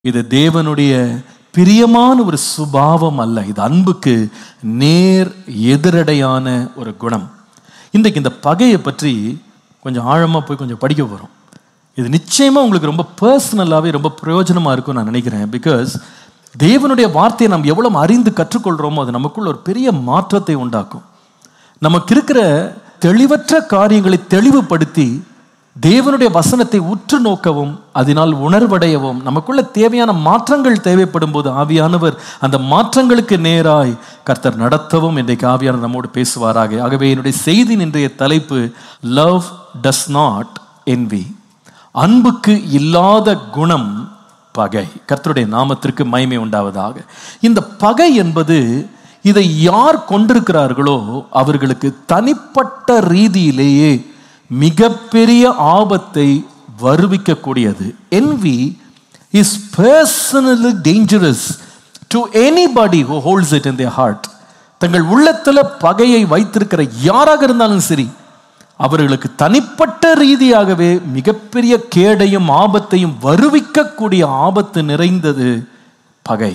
இது தேவனுடைய பிரியமான ஒரு சுபாவம் அல்ல இது அன்புக்கு நேர் எதிரடையான ஒரு குணம் இன்றைக்கு இந்த பகையை பற்றி கொஞ்சம் ஆழமாக போய் கொஞ்சம் படிக்க போகிறோம் இது நிச்சயமாக உங்களுக்கு ரொம்ப பர்சனலாகவே ரொம்ப பிரயோஜனமாக இருக்கும் நான் நினைக்கிறேன் பிகாஸ் தேவனுடைய வார்த்தையை நாம் எவ்வளோ அறிந்து கற்றுக்கொள்கிறோமோ அது நமக்குள்ள ஒரு பெரிய மாற்றத்தை உண்டாக்கும் நமக்கு இருக்கிற தெளிவற்ற காரியங்களை தெளிவுபடுத்தி தேவனுடைய வசனத்தை உற்று நோக்கவும் அதனால் உணர்வடையவும் நமக்குள்ள தேவையான மாற்றங்கள் தேவைப்படும் போது ஆவியானவர் அந்த மாற்றங்களுக்கு நேராய் கர்த்தர் நடத்தவும் இன்றைக்கு ஆவியானவர் நம்மோடு பேசுவாராக ஆகவே என்னுடைய செய்தி இன்றைய தலைப்பு லவ் டஸ் நாட் envy அன்புக்கு இல்லாத குணம் பகை கர்த்தருடைய நாமத்திற்கு மகிமை உண்டாவதாக இந்த பகை என்பது இதை யார் கொண்டிருக்கிறார்களோ அவர்களுக்கு தனிப்பட்ட ரீதியிலேயே மிகப்பெரிய ஆபத்தை வருவிக்கக்கூடியது envy is personally dangerous to anybody who holds it in their heart தங்கள் உள்ளத்துல பகையை வைத்திருக்கிற யாராக இருந்தாலும் சரி அவர்களுக்கு தனிப்பட்ட ரீதியாகவே மிகப்பெரிய கேடையும் ஆபத்தையும் வருவிக்கக்கூடிய ஆபத்து நிறைந்தது பகை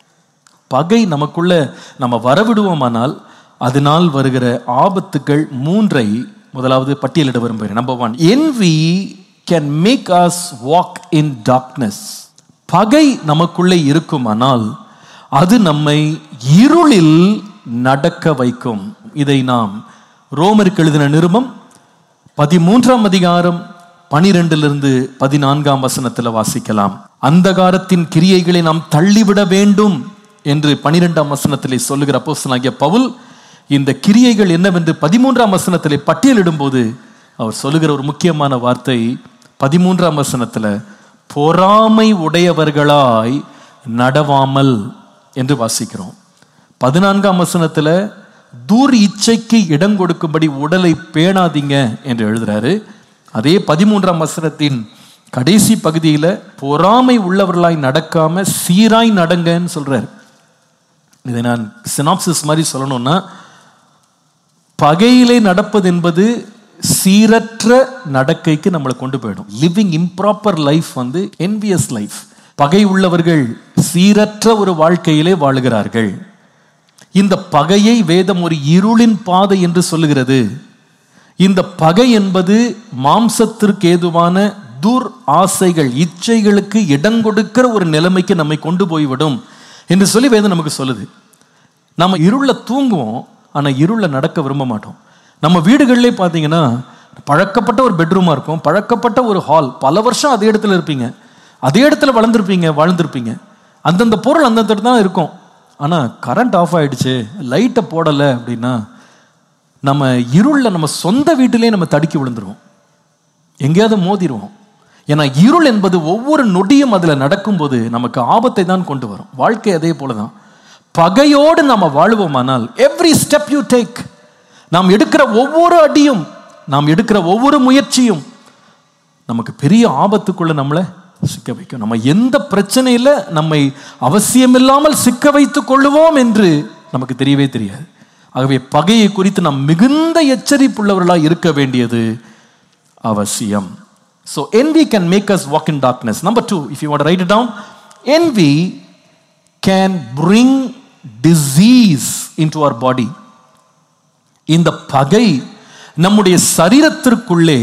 பகை நமக்குள்ள நம்ம வரவிடுவோமானால் அதனால் வருகிற ஆபத்துக்கள் மூன்றை முதலாவது பட்டியலிட விரும்புகிறேன் number one envy can make us walk in darkness பகை நமக்குள்ளே இருக்குமானால் அது நம்மை இருளில் நடக்க வைக்கும் இதை நாம் ரோமருக்கு எழுதின நிருபம் பதிமூன்றாம் அதிகாரம் பனிரெண்டிலிருந்து பதினான்காம் வசனத்தில் வாசிக்கலாம் அந்தகாரத்தின் கிரியைகளை நாம் தள்ளிவிட வேண்டும் என்று பனிரெண்டாம் வசனத்திலே சொல்லுகிற அப்போஸ்தலனாகிய பவுல் இந்த கிரியைகள் என்னவென்று பதிமூன்றாம் வசனத்திலே பட்டியலிடும் போது அவர் சொல்லுகிற ஒரு முக்கியமான வார்த்தை பதிமூன்றாம் வசனத்துல பொறாமை உடையவர்களாய் நடவாமல் என்று வாசிக்கிறோம் பதினான்காம் வசனத்துல தூர் இச்சைக்கு இடம் கொடுக்கும்படி உடலை பேணாதீங்க என்று எழுதுறாரு அதே பதிமூன்றாம் வசனத்தின் கடைசி பகுதியில பொறாமை உள்ளவர்களாய் நடக்காம சீராய் நடங்கன்னு சொல்றாரு இதை நான் சினாப்சிஸ் மாதிரி சொல்லணும்னா பகையிலே நடப்பது என்பது சீரற்ற நடக்கைக்கு நம்மளை கொண்டு போயிடும் லிவிங் இம்ப்ராப்பர் லைஃப் வந்து என்வியஸ் லைஃப் பகை உள்ளவர்கள் சீரற்ற ஒரு வாழ்க்கையிலே வாழுகிறார்கள் இந்த பகையை வேதம் ஒரு இருளின் பாதை என்று சொல்லுகிறது இந்த பகை என்பது மாம்சத்திற்கு ஏதுவான துர் ஆசைகள் இச்சைகளுக்கு இடம் கொடுக்கிற ஒரு நிலைமைக்கு நம்மை கொண்டு போய்விடும் என்று சொல்லி வேதம் நமக்கு சொல்லுது நம்ம இருள தூங்குவோம் ஆனால் இருள நடக்க விரும்ப மாட்டோம் நம்ம வீடுகளிலே பார்த்தீங்கன்னா பழக்கப்பட்ட ஒரு பெட்ரூமாக இருக்கும் பழக்கப்பட்ட ஒரு ஹால் பல வருஷம் அதே இடத்துல இருப்பீங்க அதே இடத்துல வளர்ந்துருப்பீங்க வாழ்ந்திருப்பீங்க அந்தந்த பொருள் அந்தந்த இடத்துல தான் இருக்கும் ஆனால் கரண்ட் ஆஃப் ஆயிடுச்சு லைட்டை போடலை அப்படின்னா நம்ம இருளில் நம்ம சொந்த வீட்டிலே நம்ம தடுக்கி விழுந்துருவோம் எங்கேயாவது மோதிடுவோம் ஏன்னா இருள் என்பது ஒவ்வொரு நொடியும் அதில் நடக்கும்போது நமக்கு ஆபத்தை தான் கொண்டு வரும் வாழ்க்கை அதே போல தான் பகையோடு நம்ம வாழுவோமானால் எவ்ரி ஸ்டெப் யூ டேக் நாம் எடுக்கிற ஒவ்வொரு அடியும் நாம் எடுக்கிற ஒவ்வொரு முயற்சியும் நமக்கு பெரிய ஆபத்துக்குள்ள நம்மளை சிக்க வைக்கும் நம்ம எந்த பிரச்சனையில் நம்மை அவசியமில்லாமல் சிக்க வைத்துக் கொள்ளுவோம் என்று நமக்கு தெரியவே தெரியாது ஆகவே பகையை குறித்து நாம் மிகுந்த எச்சரிப்புள்ளவர்களாக இருக்க வேண்டியது அவசியம் so envy can make us walk in darkness number two if you want write it down envy can bring disease into our body இந்த பகை நம்முடைய சரீரத்திற்குள்ளே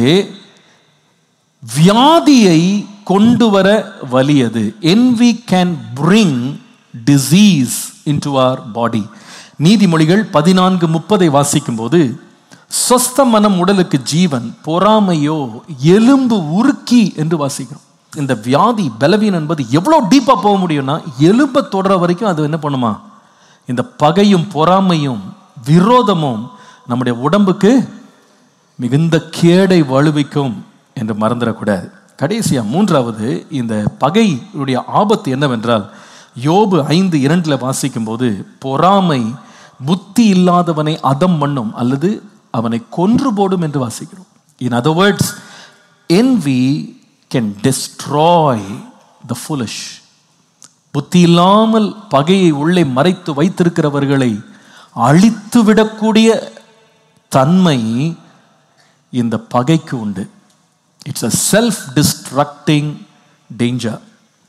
வியாதியை கொண்டு வர வலியது envy can bring disease into our body நீதிமொழிகள் பதினான்கு முப்பதை வாசிக்கும் போது சொஸ்த மனம் உடலுக்கு ஜீவன் பொறாமையோ எலும்பு உருக்கி என்று வாசிக்கிறோம் இந்த வியாதி பலவீனம் என்பது எவ்வளோ டீப்பாக போக முடியும்னா எலும்பை தொடர வரைக்கும் அது என்ன பண்ணுமா இந்த பகையும் பொறாமையும் விரோதமும் நம்முடைய உடம்புக்கு மிகுந்த கேடை வலுவிக்கும் என்று மறந்துடக்கூடாது கடைசியா மூன்றாவது இந்த பகையுடைய ஆபத்து என்னவென்றால் யோபு ஐந்து இரண்டில் வாசிக்கும் போது பொறாமை புத்தி இல்லாதவனை அதம் பண்ணும் அல்லது அவனை கொன்று போடும் என்று வாசிக்கிறோம் in other words envy can destroy the foolish புத்தி இல்லாமல் பகையை உள்ளே மறைத்து வைத்திருக்கிறவர்களை அழித்து விடக்கூடிய தன்மை இந்த பகைக்கு உண்டு it's a self destructing danger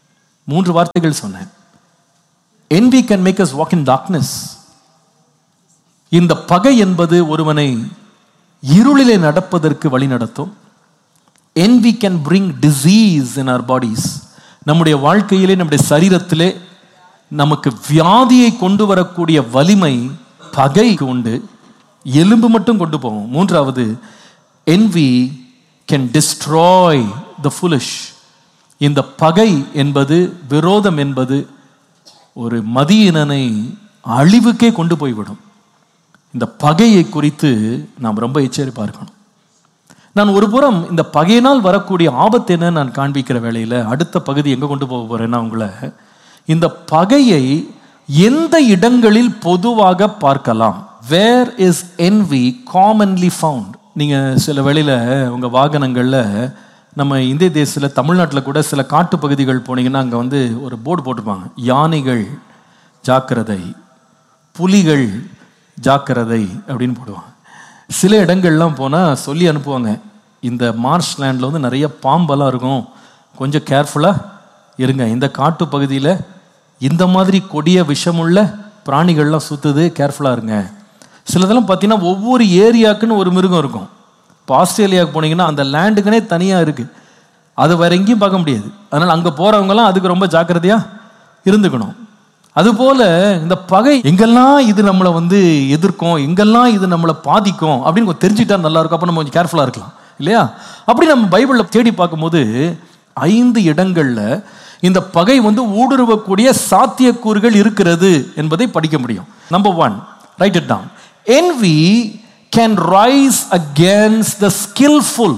மூன்று வார்த்தைகள் சொன்னேன் envy can make us walk in darkness இந்த பகை என்பது ஒருவனை இருளிலே நடப்பதற்கு வழி நடத்தும் envy can bring disease in our bodies நம்முடைய வாழ்க்கையிலே நம்முடைய சரீரத்திலே நமக்கு வியாதியை கொண்டு வரக்கூடிய வலிமை பகைக்கு உண்டு எலும்பு மட்டும் கொண்டு போகும் மூன்றாவது envy can destroy the foolish இந்த பகை என்பது விரோதம் என்பது ஒரு மதியினனை அழிவுக்கே கொண்டு போய்விடும் இந்த பகையை குறித்து நாம் ரொம்ப எச்சரிப்பா இருக்கணும் நான் ஒரு புறம் இந்த பகையினால் வரக்கூடிய ஆபத்து என்ன நான் காண்பிக்கிற வேளையில அடுத்த பகுதி எங்க கொண்டு போக போறேன்னா உங்களை இந்த பகையை எந்த இடங்களில் பொதுவாக பார்க்கலாம் where is envy commonly found நீங்க சில வேளையில உங்க வாகனங்கள்ல நம்ம இந்திய தேசத்தில் தமிழ்நாட்டில் கூட சில காட்டு பகுதிகள் போனீங்கன்னா அங்கே வந்து ஒரு போர்டு போட்டிருப்பாங்க யானைகள் ஜாக்கிரதை புலிகள் ஜாக்கிரதை அப்படின்னு போடுவாங்க சில இடங்கள்லாம் போனால் சொல்லி அனுப்புவாங்க இந்த மார்ஷ் லேண்டில் வந்து நிறைய பாம்பெல்லாம் இருக்கும் கொஞ்சம் கேர்ஃபுல்லாக இருங்க இந்த காட்டு பகுதியில் இந்த மாதிரி கொடிய விஷமுள்ள பிராணிகள்லாம் சுற்றுது கேர்ஃபுல்லாக இருங்க சிலதெல்லாம் பார்த்தீங்கன்னா ஒவ்வொரு ஏரியாக்குன்னு ஒரு மிருகம் இருக்கும் இப்போ ஆஸ்திரேலியாவுக்கு போனீங்கன்னா அந்த லேண்டுக்குனே தனியாக இருக்குது அது வேற எங்கேயும் பார்க்க முடியாது அதனால் அங்கே போகிறவங்கலாம் அதுக்கு ரொம்ப ஜாக்கிரதையாக இருந்துக்கணும் அதுபோல இந்த பகை எங்கெல்லாம் இது நம்மளை வந்து எதிர்க்கும் எங்கெல்லாம் இது நம்மளை பாதிக்கும் அப்படின்னு கொஞ்சம் தெரிஞ்சுட்டா நல்லா இருக்கும் அப்போ நம்ம கொஞ்சம் கேர்ஃபுல்லாக இருக்கலாம் இல்லையா அப்படி நம்ம பைபிளில் தேடி பார்க்கும்போது ஐந்து இடங்கள்ல இந்த பகை வந்து ஊடுருவக்கூடிய சாத்தியக்கூறுகள் இருக்கிறது என்பதை படிக்க முடியும் number one write it down envy can rise against the skillful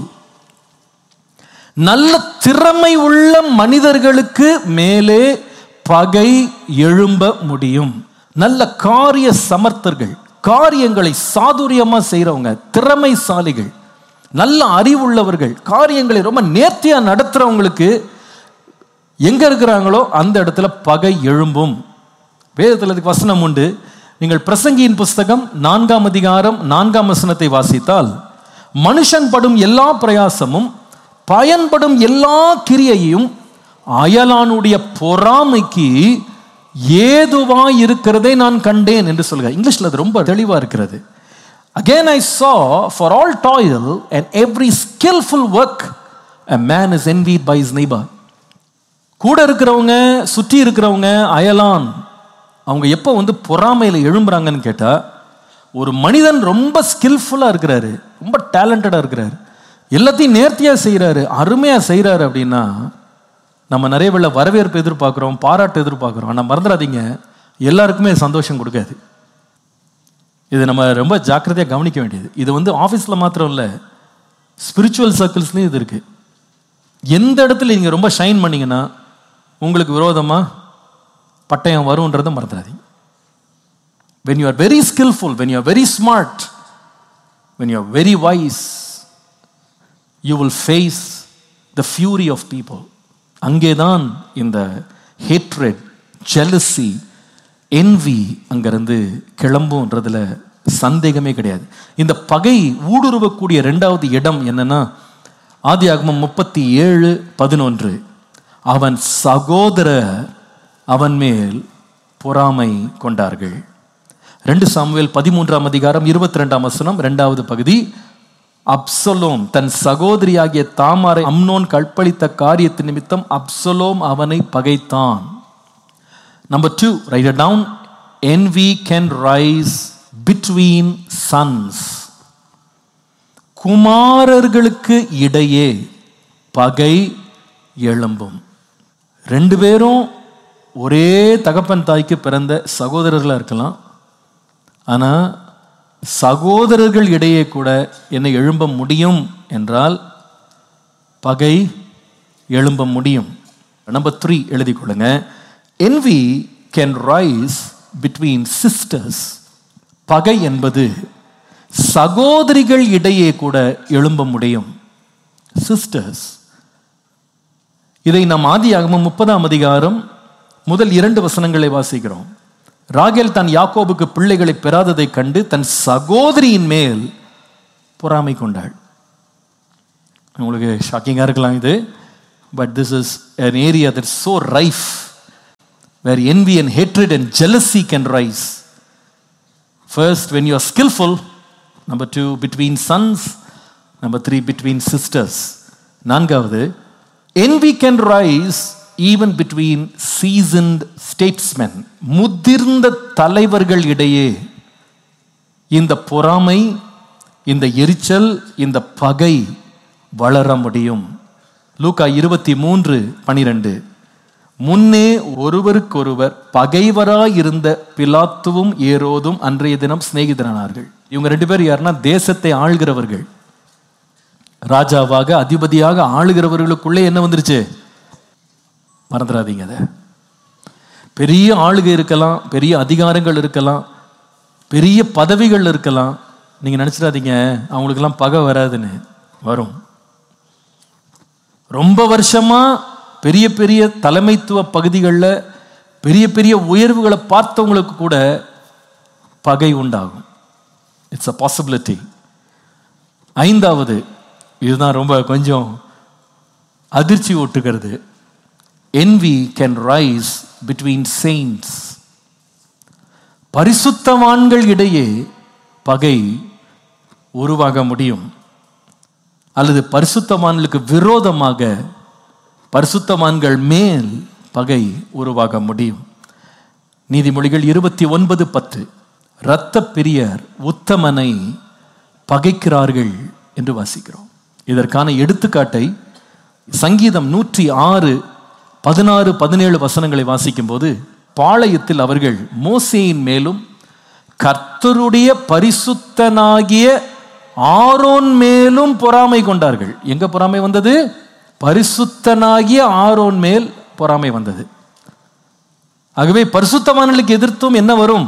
நல்ல திறமை உள்ள மனிதர்களுக்கு மேலே பகை எழும்ப முடியும் நல்ல காரிய சமர்த்தர்கள் காரியங்களை சாதுரியமா செய்றவங்க திறமைசாலிகள் நல்ல அறிவுள்ளவர்கள் காரியங்களை ரொம்ப நேர்த்தியா நடத்துறவங்களுக்கு எங்க இருக்கிறாங்களோ அந்த இடத்துல பகை எழும்பும் வேதத்தில் அதுக்கு வசனம் உண்டு நீங்கள் பிரசங்கியின் புஸ்தகம் நான்காம் அதிகாரம் நான்காம் வசனத்தை வாசித்தால் மனுஷன் படும் எல்லா பிரயாசமும் பயன்படும் எல்லா கிரியையும் அயலானுடைய பொறாமைக்கு ஏதுவா இருக்கிறதை நான் கண்டேன் என்று சொல்க இங்கிலீஷ்ல அது ரொம்ப தெளிவா இருக்கிறது again I saw for all toil and every skillful work a man is envied by his neighbor கூட இருக்கிறவங்க சுற்றி இருக்கிறவங்க அயலான் அவங்க எப்போ வந்து பொறாமையில் எழும்புறாங்கன்னு கேட்டா ஒரு மனிதன் ரொம்ப ஸ்கில்ஃபுல்லாக இருக்கிறாரு ரொம்ப டேலண்டடாக இருக்கிறாரு எல்லாத்தையும் நேர்த்தியாக செய்கிறாரு அருமையாக செய்கிறாரு அப்படின்னா நம்ம நிறைய வேளை வரவேற்பு எதிர்பார்க்குறோம் பாராட்டு எதிர்பார்க்குறோம் ஆனால் மறந்துடாதீங்க எல்லாருக்குமே சந்தோஷம் கொடுக்காது இது நம்ம ரொம்ப ஜாக்கிரதையாக கவனிக்க வேண்டியது இது வந்து ஆஃபீஸில் மாத்திரம் இல்லை ஸ்பிரிச்சுவல் சர்க்கிள்ஸ்லேயும் இது இருக்குது எந்த இடத்துல நீங்கள் ரொம்ப ஷைன் பண்ணீங்கன்னா உங்களுக்கு விரோதமாக பட்டயம் வரும்ன்றதை மறந்துடாதீங்க when you are very skillful when you are very smart when you are very wise you will face the fury of people அங்கேதான் இந்த hatred jealousy envy அங்கிருந்து கிளம்புன்றதுல சந்தேகமே கிடையாது இந்த பகை ஊடுருவக்கூடிய ரெண்டாவது இடம் என்னன்னா ஆதி ஆகமம் முப்பத்தி ஏழு பதினொன்று அவன் சகோதரர் அவன் மேல் பொறாமை கொண்டார்கள் ரெண்டு சாமுவேல் பதிமூன்றாம் அதிகாரம் இருபத்தி ரெண்டாம் வசனம் இரண்டாவது பகுதி அப்சலோம் தன் சகோதரியாகிய தாமாரை அம்னோன் கற்பழித்த காரியத்தின் நிமித்தம் அப்சலோம் அவனை பகைத்தான் number two write down envy can rise between sons குமாரர்களுக்கு இடையே பகை எழும்பும் ரெண்டு பேரும் ஒரே தகப்பன் தாய்க்கு பிறந்த சகோதரர்களாக இருக்கலாம் ஆனால் சகோதரர்கள் இடையே கூட என்னை எழும்ப முடியும் என்றால் பகை எழும்ப முடியும் நம்பர் த்ரீ எழுதி கொள்ளுங்க envy can rise between sisters பகை என்பது சகோதரிகள் இடையே கூட எழும்ப முடியும் சிஸ்டர்ஸ் இதை நாம் ஆதியாகமம் முப்பதாம் அதிகாரம் முதல் இரண்டு வசனங்களை வாசிக்கிறோம் ராகேல் தன் யாக்கோபுக்கு பிள்ளைகளை பெறாததைக் கண்டு தன் சகோதரியின் மேல் பொறாமை கொண்டாள் உங்களுக்கு ஷாக்கிங்காக இருக்கலாம் இது but this is an area that's so rife where envy and hatred and jealousy can rise. First, when you are skillful, number two, between sons, number three, between sisters. நான்காவது envy can rise even between seasoned statesmen முதிர்ந்த தலைவர்கள் இடையே இந்த பொறாமை இந்த எரிச்சல் இந்த பகை வளர முடியும் லூக்கா இருபத்தி மூன்று பனிரெண்டு முன்னே ஒருவருக்கொருவர் பகைவராய் இருந்த பிலாத்துவும் ஏரோதும் அன்றைய தினம் சிநேகிதரானார்கள் இவங்க ரெண்டு பேர் யாருன்னா தேசத்தை ஆள்கிறவர்கள் ராஜாவாக அதிபதியாக ஆளுகிறவர்களுக்குள்ளே என்ன வந்துருச்சு மறந்துடாதீங்க அதை பெரிய ஆளுகை இருக்கலாம் பெரிய அதிகாரங்கள் இருக்கலாம் பெரிய பதவிகள் இருக்கலாம் நீங்க நினைச்சிடாதீங்க அவங்களுக்கெல்லாம் பகை வராதுன்னு வரும் ரொம்ப வருஷமா பெரிய பெரிய தலைமைத்துவ பகுதிகளில் பெரிய பெரிய உயர்வுகளை பார்த்தவங்களுக்கு கூட பகை உண்டாகும் இட்ஸ் அ பாசிபிலிட்டி ஐந்தாவது இதுதான் ரொம்ப கொஞ்சம் அதிர்ச்சி ஊட்டுகிறது envy can rise between saints பரிசுத்தவான்கள் இடையே பகை உருவாக முடியும் அல்லது பரிசுத்தவான்களுக்கு விரோதமாக பரிசுத்தவான்கள் மேல் பகை உருவாக முடியும் நீதிமொழிகள் இருபத்தி ஒன்பது பத்து இரத்த பிரியர் உத்தமனை பகைக்கிறார்கள் என்று வாசிக்கிறோம் இதற்கான எடுத்துக்காட்டை சங்கீதம் நூற்றி ஆறு பதினாறு பதினேழு வசனங்களை வாசிக்கும் போது பாளையத்தில் அவர்கள் மோசேயின் மேலும் கர்த்தருடைய பரிசுத்தனாகிய ஆரோன் மேலும் பொறாமை கொண்டார்கள் எங்க பொறாமை வந்தது பரிசுத்தனாகிய ஆரோன் மேல் பொறாமை வந்தது ஆகவே பரிசுத்தவான்களுக்கு எதிர்த்தும் என்ன வரும்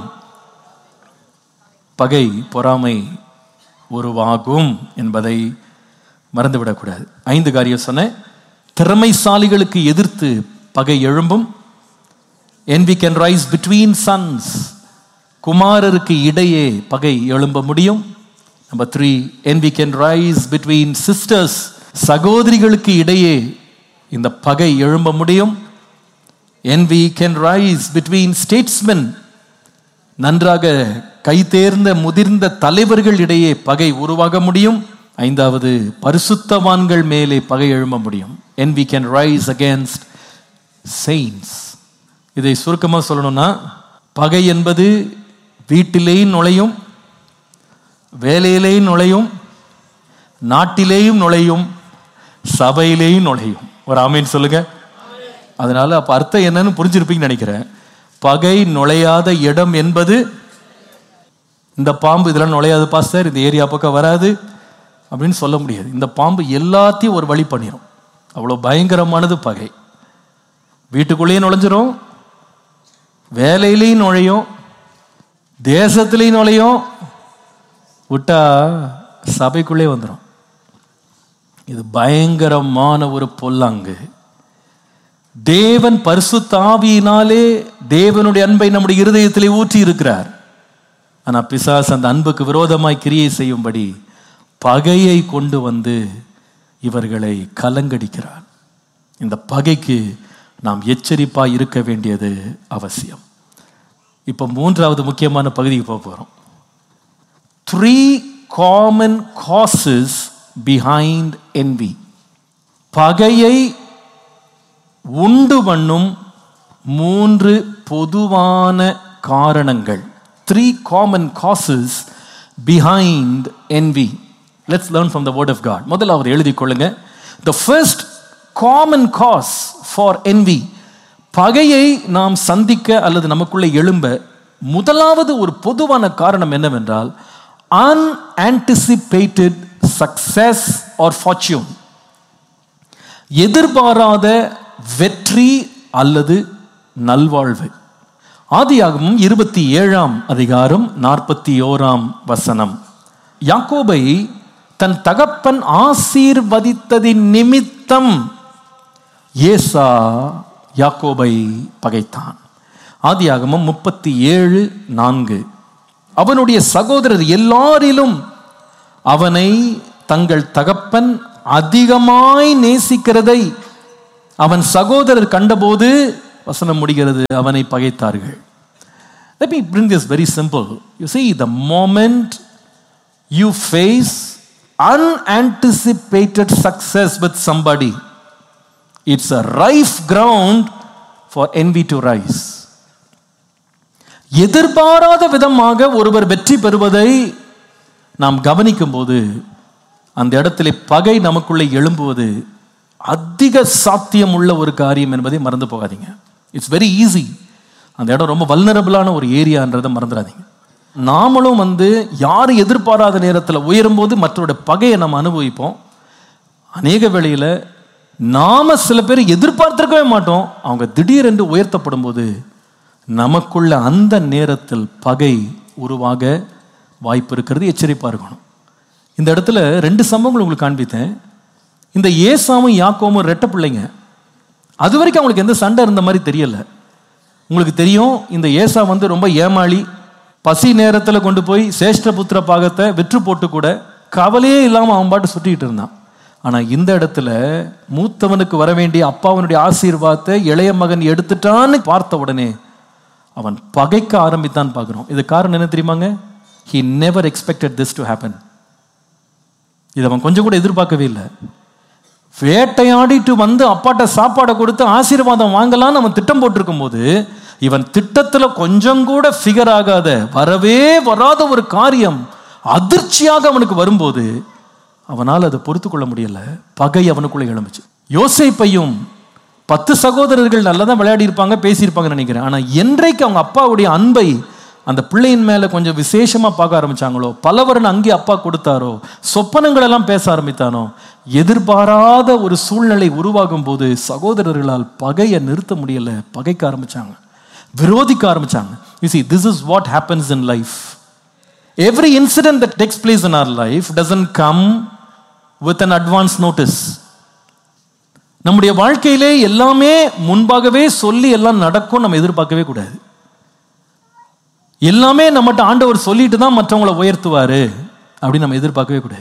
பகை பொறாமை உருவாகும் என்பதை மறந்துவிடக்கூடாது ஐந்து காரியம் சொன்னேன் திறமைசாலிகளுக்கு எதிர்த்து பகை எழும்பும் envy can rise between sons குமாரருக்கு இடையே பகை எழும்ப முடியும் number three envy can rise between sisters சகோதரிகளுக்கு இடையே இந்த பகை எழும்ப முடியும் envy can rise between statesmen நன்றாக கைதேர்ந்த முதிர்ந்த தலைவர்கள் இடையே பகை உருவாக முடியும் ஐந்தாவது பரிசுத்தவான்கள் மேலே பகை எழும்ப முடியும் envy can rise against saints இதை சுருக்கமாக சொல்லணும்னா பகை என்பது வீட்டிலேயும் நுழையும் வேலையிலேயும் நுழையும் நாட்டிலேயும் நுழையும் சபையிலேயும் நுழையும் ஒரு ஆமீன் சொல்லுங்க அதனால அப்ப அர்த்தம் என்னன்னு புரிஞ்சிருப்பீங்கன்னு நினைக்கிறேன் பகை நுழையாத இடம் என்பது இந்த பாம்பு இதெல்லாம் நுழையாது பாஸ்டர் இந்த ஏரியா பக்கம் வராது அப்படின்னு சொல்ல முடியாது இந்த பாம்பு எல்லாத்தையும் ஒரு வழி பண்ணிடும் அவ்வளோ பயங்கரமானது பகை வீட்டுக்குள்ளேயும் நுழைஞ்சிரும் வேலையிலையும் நுழையும் தேசத்திலையும் நுழையும் விட்டா சபைக்குள்ளே வந்துடும் இது பயங்கரமான ஒரு பொல்லாங்கு தேவன் பரிசுத்த ஆவியினாலே தேவனுடைய அன்பை நம்முடைய இருதயத்திலே ஊற்றி இருக்கிறார் ஆனா பிசாஸ் அந்த அன்புக்கு விரோதமாய் கிரியை செய்யும்படி பகையை கொண்டு வந்து இவர்களை கலங்கடிக்கிறார் இந்த பகைக்கு நாம் எச்சரிப்பாய் இருக்க வேண்டியது அவசியம் இப்போ மூன்றாவது முக்கியமான பகுதிக்கு போக போகிறோம் three common causes behind envy பகையை உண்டு பண்ணும் மூன்று பொதுவான காரணங்கள் three common causes behind envy let's learn from the word of God முதலாவது எழுதிக் கொள்ளுங்க the first common cause for envy பகையை நாம் சந்திக்க அல்லது நமக்குள்ளே எழும்ப முதலாவது ஒரு பொதுவான காரணம் என்னவென்றால் அன்ஆன்டிசிபேட்டட் சக்சஸ் ஆர் ஃபார்ச்சூன் எதிர்பாராத வெற்றி அல்லது நல்வாழ்வு ஆதியாகமும் இருபத்தி ஏழாம் அதிகாரம் நாற்பத்தி ஓராம் வசனம் யாக்கோபை தன் தகப்பன் ஆசீர்வதித்ததின் நிமித்தம் ஏசா யாக்கோபை பகைத்தான் ஆதியாகமம் முப்பத்தி ஏழு நான்கு அவனுடைய சகோதரர் எல்லாரிலும் அவனை தங்கள் தகப்பன் அதிகமாய் நேசிக்கிறதை அவன் சகோதரர் கண்டபோது வசனம் முடிகிறது அவனை பகைத்தார்கள் Let me bring this very simple. You see, the moment you face unanticipated success with somebody, it's a rife ground for envy to rise. எதிர்பாராத விதமாக ஒருவர் வெற்றி பெறுவதை நாம் கவனிக்கும் போது அந்த இடத்திலே பகை நமக்குள்ளே எழும்புவது அதிக சாத்தியம் உள்ள ஒரு காரியம் என்பதை மறந்து போகாதீங்க இட்ஸ் வெரி ஈஸி அந்த இடம் ரொம்ப வல்னரபிளான ஒரு ஏரியான்றதை மறந்துடாதீங்க நாமளும் வந்து யாரும் எதிர்பாராத நேரத்தில் உயரும்போது மற்றவருடைய பகையை நம்ம அனுபவிப்போம் அநேக வேளையில் நாம சில பேர் எதிர்பார்த்திருக்கவே மாட்டோம் அவங்க திடீரென்று உயர்த்தப்படும் போது நமக்குள்ள அந்த நேரத்தில் பகை உருவாக வாய்ப்பு இருக்கிறது எச்சரிப்பா இருக்கணும் இந்த இடத்துல ரெண்டு சம்பவங்கள் உங்களுக்கு காண்பித்தேன் இந்த ஏசாவும் யாக்கோவும் ரெட்ட பிள்ளைங்க அது வரைக்கும் அவங்களுக்கு எந்த சண்டை இருந்த மாதிரி தெரியல உங்களுக்கு தெரியும் இந்த ஏசா வந்து ரொம்ப ஏமாளி பசி நேரத்தில் கொண்டு போய் சேஷ்ட புத்திர பாகத்தை விற்று போட்டு கூட கவலையே இல்லாமல் அவன் பாட்டு சுட்டிக்கிட்டு இருந்தான் ஆனால் இந்த இடத்துல மூத்தவனுக்கு வர வேண்டிய அப்பாவனுடைய ஆசீர்வாதத்தை இளைய மகன் எடுத்துட்டான்னு பார்த்த உடனே அவன் பகைக்க ஆரம்பித்தான் பார்க்குறோம் இது காரணம் என்ன தெரியுமாங்க he never expected this to happen இது அவன் கொஞ்சம் கூட எதிர்பார்க்கவே இல்லை வேட்டையாடிட்டு வந்து அப்பாட்ட சாப்பாடை கொடுத்து ஆசீர்வாதம் வாங்கலாம்னு அவன் திட்டம் போட்டிருக்கும் போது இவன் திட்டத்துல கொஞ்சம் கூட ஃபிகர் ஆகாத வரவே வராத ஒரு காரியம் அதிர்ச்சியாக அவனுக்கு வரும்போது அவனால் அதை பொறுத்து கொள்ள முடியல பகை அவனுக்குள்ள எழும்புச்சு யோசேப்பையும் பத்து சகோதரர்கள் நல்லா தான் விளையாடி இருப்பாங்க பேசியிருப்பாங்கன்னு நினைக்கிறேன் ஆனா என்றைக்கு அவங்க அப்பாவுடைய அன்பை அந்த பிள்ளையின் மேல கொஞ்சம் விசேஷமா பார்க்க ஆரம்பிச்சாங்களோ பலவரன் அங்கே அப்பா கொடுத்தாரோ சொப்பனங்கள் எல்லாம் பேச ஆரம்பித்தானோ எதிர்பாராத ஒரு சூழ்நிலை உருவாகும் போது சகோதரர்களால் பகையை நிறுத்த முடியல பகைக்க ஆரம்பிச்சாங்க விரோதிக்க ஆரம்பிச்சாங்க you see this is what happens in life every incident that takes place in our life doesn't come with an advance notice நம்முடைய வாழ்க்கையிலே எல்லாமே முன்பாகவே சொல்லி எல்லாம் நடக்கும் நம்ம எதிர்பார்க்கவே கூடாது எல்லாமே நம்மகிட்ட ஆண்டவர் சொல்லிட்டு தான் மற்றவங்களை உயர்த்துவாரு அப்படின்னு நம்ம எதிர்பார்க்கவே கூடாது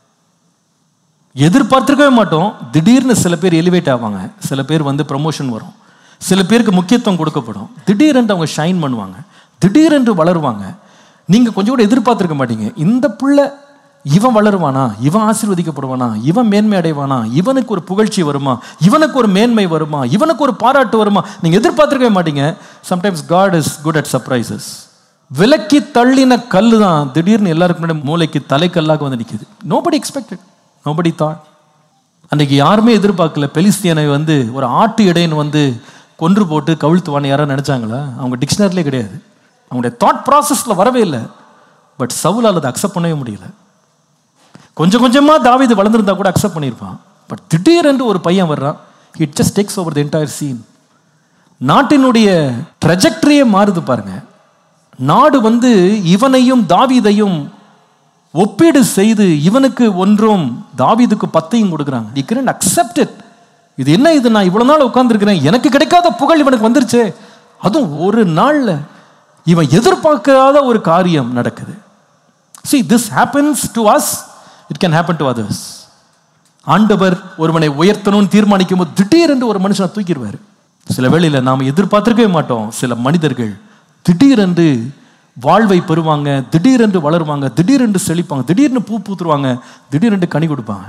எதிர்பார்த்திருக்கவே மாட்டோம் திடீர்னு சில பேர் எலிவேட் ஆவாங்க சில பேர் வந்து ப்ரமோஷன் வரும் சில பேருக்கு முக்கியத்துவம் கொடுக்கப்படும் திடீரென்று அவங்க ஷைன் பண்ணுவாங்க திடீரென்று வளருவாங்க நீங்க கொஞ்சம் கூட எதிர்பார்த்திருக்க மாட்டீங்க இந்த புள்ள இவன் வளருவானா இவன் ஆசீர்வதிக்கப்படுவானா இவன் மேன்மை அடைவானா இவனுக்கு ஒரு புகழ்ச்சி வருமா இவனுக்கு ஒரு மேன்மை வருமா இவனுக்கு ஒரு பாராட்டு வருமா நீங்க எதிர்பார்த்திருக்கவே மாட்டீங்க sometimes God is good at surprises விலக்கி தள்ளின கல்லு தான் திடீர்னு எல்லாருக்கும் முன்னாடி மூளைக்கு தலைக்கல்லாக வந்து நிற்குது நோபடி எக்ஸ்பெக்டட் நோபடி தாட் அன்றைக்கு யாருமே எதிர்பார்க்கல பெலிஸ்தியனை வந்து ஒரு ஆட்டு இடையன் வந்து கொன்று போட்டு கவிழ்த்துவான்னு யாரும் நினைச்சாங்களா அவங்க டிக்ஷனரிலே கிடையாது அவங்களுடைய தாட் ப்ராசஸில் வரவே இல்லை பட் சவுலால் அதை அக்செப்ட் பண்ணவே முடியல கொஞ்சம் கொஞ்சமாக தாவீது வளர்ந்துருந்தா கூட அக்செப்ட் பண்ணியிருப்பான் பட் திடீரென்று ஒரு பையன் வர்றான் it just takes over the entire scene நாட்டினுடைய ட்ரெஜெக்டரியே மாறுது பாருங்க நாடு வந்து இவனையும் தாவீதையும் ஒப்பீடு செய்து இவனுக்கு ஒன்றும் தாவீதுக்கு பத்தையும் கொடுக்குறாங்க தி கிரண்ட் அக்செப்ட் இட் இது என்ன இது நான் இவ்வளவு நாள் உட்கார்ந்துருக்கிறேன் எனக்கு கிடைக்காத புகழ் இவனுக்கு வந்துருச்சே அதுவும் ஒரு நாள்ல இவன் எதிர்பார்க்காத ஒரு காரியம் நடக்குது see this happens to us it can happen to others ஆண்டவர் ஒருவனை உயர்த்தணும்னு தீர்மானிக்கும் போது திடீரென்று ஒரு மனுஷனை தூக்கிடுவார் சில வேளையில நாம் எதிர்பார்த்திருக்கவே மாட்டோம் சில மனிதர்கள் திடீரென்று வாழ்வை பெறுவாங்க திடீரென்று வளருவாங்க திடீரென்று செழிப்பாங்க திடீர்னு பூ பூத்துருவாங்க திடீரென்று கனி கொடுப்பாங்க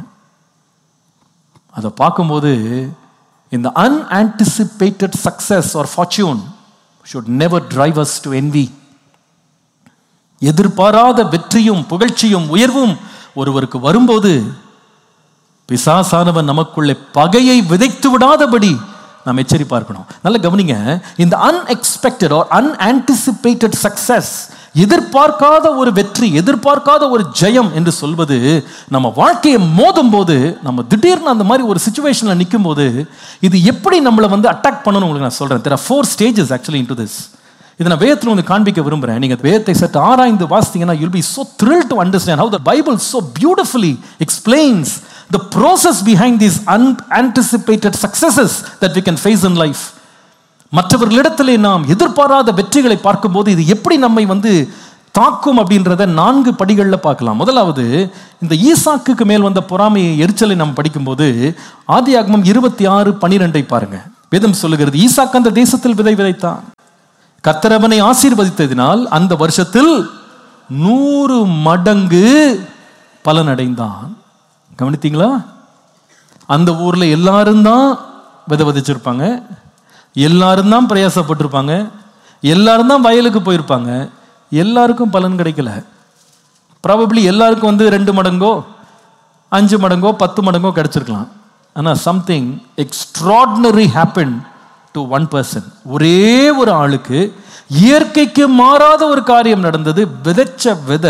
அதை பார்க்கும்போது இந்த unanticipated success or fortune should never drive us to envy எதிர்பாராத வெற்றியும் புகழ்ச்சியும் உயர்வும் ஒருவருக்கு வரும்போது பிசாசானவன் நமக்குள்ளே பகையை விதைத்து விடாதபடி நாம் எச்சரிப்பா இருக்கணும் நல்ல கவனிங்க இந்த அன்எக்ஸ்பெக்டட் ஆர் அன்ஆன்டிசிபேட்டட் சக்சஸ் எதிர்பார்க்காத ஒரு வெற்றி எதிர்பார்க்காத ஒரு ஜெயம் என்று சொல்வது நம்ம வாழ்க்கையை மோதும் போது நம்ம திடீர்னு அந்த மாதிரி ஒரு சுச்சுவேஷனில் நிற்கும் போது இது எப்படி நம்மளை வந்து அட்டாக் பண்ணணும் உங்களுக்கு நான் சொல்றேன் there four stages actually into this இதை நான் வேதத்தில் வந்து காண்பிக்க விரும்புகிறேன் நீங்கள் வேதத்தை சற்று ஆராய்ந்து வாசித்தீங்கன்னா you'll be so thrilled to understand how the Bible so beautifully explains the process behind these unanticipated successes that we can face in life மற்றவர்களிடத்திலே நாம் எதிர்பாராத வெற்றிகளை பார்க்கும்போது இது எப்படி நம்மை வந்து தாக்கும் அப்படின்றத நான்கு படிகளில் பார்க்கலாம் முதலாவது இந்த ஈசாக்குக்கு மேல் வந்த பொறாமையை எரிச்சலை நம்ம படிக்கும்போது ஆதியாகமம் இருபத்தி ஆறு பனிரெண்டை பாருங்க வேதம் சொல்லுகிறது ஈசாக்கு அந்த தேசத்தில் விதை விதைத்தான் கர்த்தர் அவனை ஆசீர்வதித்ததினால் அந்த வருஷத்தில் நூறு மடங்கு பலனடைந்தான் கவனித்தீங்களா அந்த ஊர்ல எல்லாரும் தான் விதை விதைச்சிருப்பாங்க எல்லாரும் தான் பிரயாசப்பட்டிருப்பாங்க எல்லாரும் தான் வயலுக்கு போயிருப்பாங்க எல்லாருக்கும் பலன் கிடைக்கல ப்ராபப்ளி எல்லாருக்கும் வந்து ரெண்டு மடங்கோ அஞ்சு மடங்கோ பத்து மடங்கோ கிடைச்சிருக்கலாம் ஆனால் something extraordinary happen to one person ஒரே ஒரு ஆளுக்கு இயற்கைக்கு மாறாத ஒரு காரியம் நடந்தது விதைச்ச விதை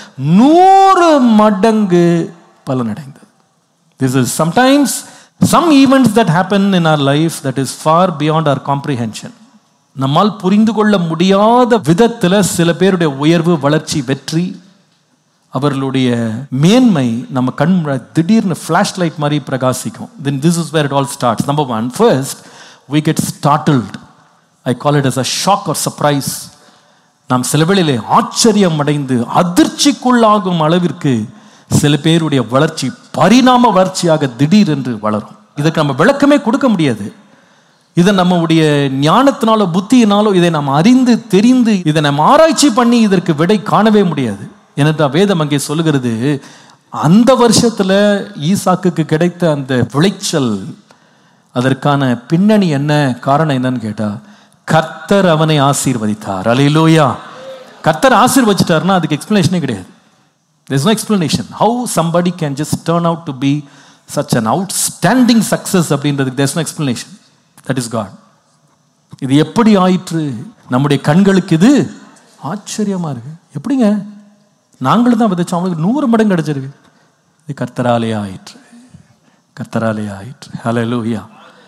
நூறு மடங்கு பலனடைந்தது this is sometimes some events that happen in our life that is far beyond our comprehension நம்மால் புரிந்து கொள்ள முடியாத விதத்தில் சில பேருடைய உயர்வு வளர்ச்சி வெற்றி அவர்களுடைய மேன்மை நம்ம கண் முன்னாடி திடீர்னு ஃப்ளாஷ் லைட் மாதிரி பிரகாசிக்கும் then this is where it all starts number one first we get startled I call it as a shock or surprise நாம் சில வேளையிலே ஆச்சரியம் அடைந்து அதிர்ச்சிக்குள்ளாகும் அளவிற்கு சில பேருடைய வளர்ச்சி பரிணாம வளர்ச்சியாக திடீரென்று வளரும் இதுக்கு நம்ம விளக்கமே கொடுக்க முடியாது இதை நம்முடைய ஞானத்தினாலோ புத்தியினாலோ இதை நாம் அறிந்து தெரிந்து இதை நாம் ஆராய்ச்சி பண்ணி இதற்கு விடை காணவே முடியாது ஏனென்றால் வேதம் அங்கே சொல்லுகிறது அந்த வருஷத்துல ஈசாக்குக்கு கிடைத்த அந்த விளைச்சல் அதற்கான பின்னணி என்ன காரணம் என்னன்னு கேட்டா கர்த்தர் அவனை ஆசீர்வதித்தார் அலையிலோயா கர்த்தர் ஆசீர்வதிச்சிட்டாருன்னா அதுக்கு எக்ஸ்பிளனேஷனே கிடையாது there's no explanation how somebody can just turn out to be such an outstanding success அப்படின்றதுக்கு there's no explanation that is god இது எப்படி ஆயிற்று நம்முடைய கண்களுக்கு இது ஆச்சரியமா இருக்கு எப்படிங்க நாங்களும் தான் விதைச்சோம் அவங்களுக்கு நூறு மடங்கு கிடைச்சிருக்கு இது கர்த்தராலே ஆயிற்று கர்த்தராலே ஆயிற்று ஹalleluya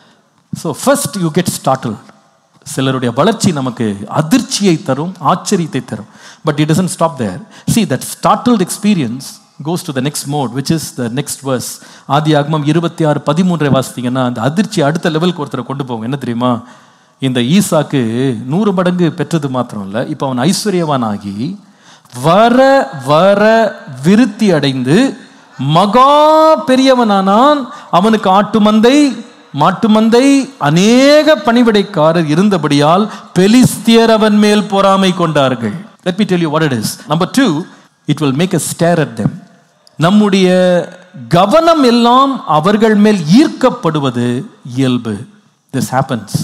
so first you get startle சிலருடைய வளர்ச்சி நமக்கு அதிர்ச்சியை தரும் ஆச்சரியத்தை தரும் but it doesn't stop there see that startled experience goes to the next mode which is the next verse ஆதி ஆகமம் இருபத்தி ஆறு பதிமூன்றை வாசித்தீங்கன்னா அந்த அதிர்ச்சி அடுத்த லெவலுக்கு ஒருத்தரை கொண்டு போகும் என்ன தெரியுமா இந்த ஈசாக்கு நூறு மடங்கு பெற்றது மாத்திரம் இல்லை இப்போ அவன் ஐஸ்வர்யவான் ஆகி வர வர விருத்தி அடைந்து மகா பெரியவனானான் அவனுக்கு ஆட்டு மந்தை மாட்டு மந்தை அநேக பணிவிடைக்காரர் இருந்தபடியால் பெலிஸ்தியர் அவன் மேல் பொறாமை கொண்டார்கள் let me tell you what it is number two it will make a stare at them நம்முடைய கவனம் எல்லாம் அவர்கள் மேல் ஈர்க்கப்படுவது இயல்பு this happens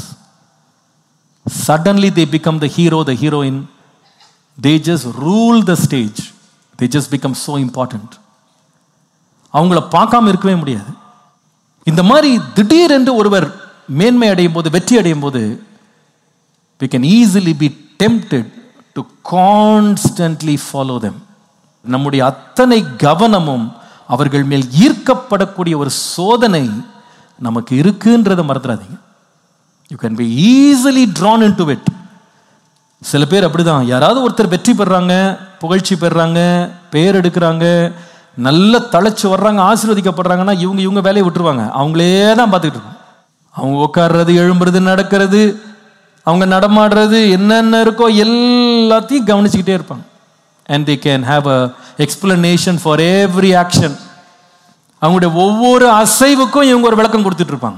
suddenly they become the hero the heroine they just rule the stage they just become so important அவங்கள பார்க்காம இருக்கவே முடியாது இந்த மாதிரி திடீரென்று ஒருவர் மேன்மை அடையும் போது வெற்றி அடையும் போது we can easily be tempted to constantly follow them நம்முடைய அத்தனை கவனமும் அவர்கள் மேல் ஈர்க்கப்படக்கூடிய ஒரு சோதனை நமக்கு இருக்குன்றதை மறந்துடாதீங்க you can be easily drawn into it சில பேர் அப்படிதான் யாராவது ஒருத்தர் வெற்றி பெறாங்க புகழ்ச்சி பெறாங்க பேர் எடுக்கிறாங்க நல்ல தழைச்சு வர்றாங்க ஆசீர்வதிக்கப்படுறாங்கன்னா இவங்க இவங்க வேலையை விட்டுருவாங்க அவங்களே தான் பார்த்துக்கிட்டு இருப்பாங்க அவங்க உட்கார்றது எழும்புறது நடக்கிறது அவங்க நடமாடுறது என்னென்ன இருக்கோ எல்லாத்தையும் கவனிச்சுக்கிட்டே இருப்பாங்க and they can have a explanation for every action அவங்களுடைய ஒவ்வொரு அசைவுக்கும் இவங்க ஒரு விளக்கம் கொடுத்துட்டு இருப்பாங்க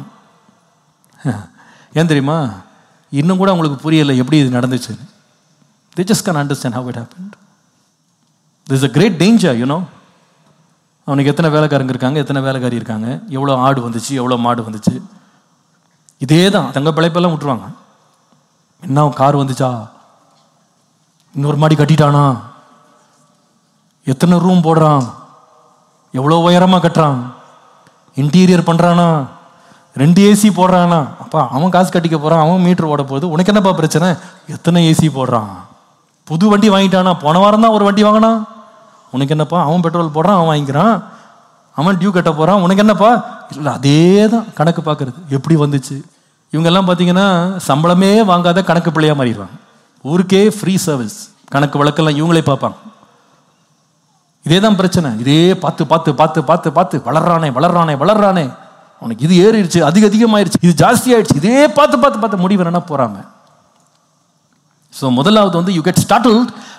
ஏன் தெரியுமா இன்னும் கூட அவங்களுக்கு புரியலை எப்படி இது நடந்துச்சுன்னு they just can understand how it happen this a great danger you know அவனுக்கு எத்தனை வேலைக்காரங்க இருக்காங்க எத்தனை வேலைக்காரி இருக்காங்க எவ்வளோ ஆடு வந்துச்சு எவ்வளோ மாடு வந்துச்சு இதே தான் தங்க பிழைப்பெல்லாம் விட்டுருவாங்க என்ன கார் வந்துச்சா இன்னொரு மாடி கட்டிட்டானா எத்தனை ரூம் போடுறான் எவ்வளோ உயரமாக கட்டுறான் இன்டீரியர் பண்ணுறானா ரெண்டு ஏசி போடுறானா அப்பா அவன் காசு கட்டிக்க போகிறான் அவன் மீட்டர் ஓட போகுது உனக்கு என்னப்பா பிரச்சனை எத்தனை ஏசி போடுறான் புது வண்டி வாங்கிட்டானா போன வாரம் தான் ஒரு வண்டி வாங்கினான் உனக்கு என்னப்பா அவன் பெட்ரோல் போடுறான் அவன் வாங்கிக்கிறான் அவன் டியூ கட்ட போகிறான் உனக்கு என்னப்பா இல்லை அதே தான் கணக்கு பார்க்கறது எப்படி வந்துச்சு இவங்கெல்லாம் பார்த்தீங்கன்னா சம்பளமே வாங்காத கணக்கு பிள்ளையாக மாறிடுவாங்க ஊருக்கே ஃப்ரீ சர்வீஸ் கணக்கு வழக்கெல்லாம் இவங்களே பார்ப்பாங்க இதே தான் பிரச்சனை இதே பார்த்து பார்த்து பார்த்து பார்த்து பார்த்து வளர்றானே வளர்றானே வளர்றானே அவனுக்கு இது ஏறிடுச்சு அதிக அதிகமாயிருச்சு இது ஜாஸ்தி ஆயிடுச்சு இதே பார்த்து பார்த்து பார்த்து முடிவு என்ன போறாங்க ஸோ முதலாவது வந்து you get startle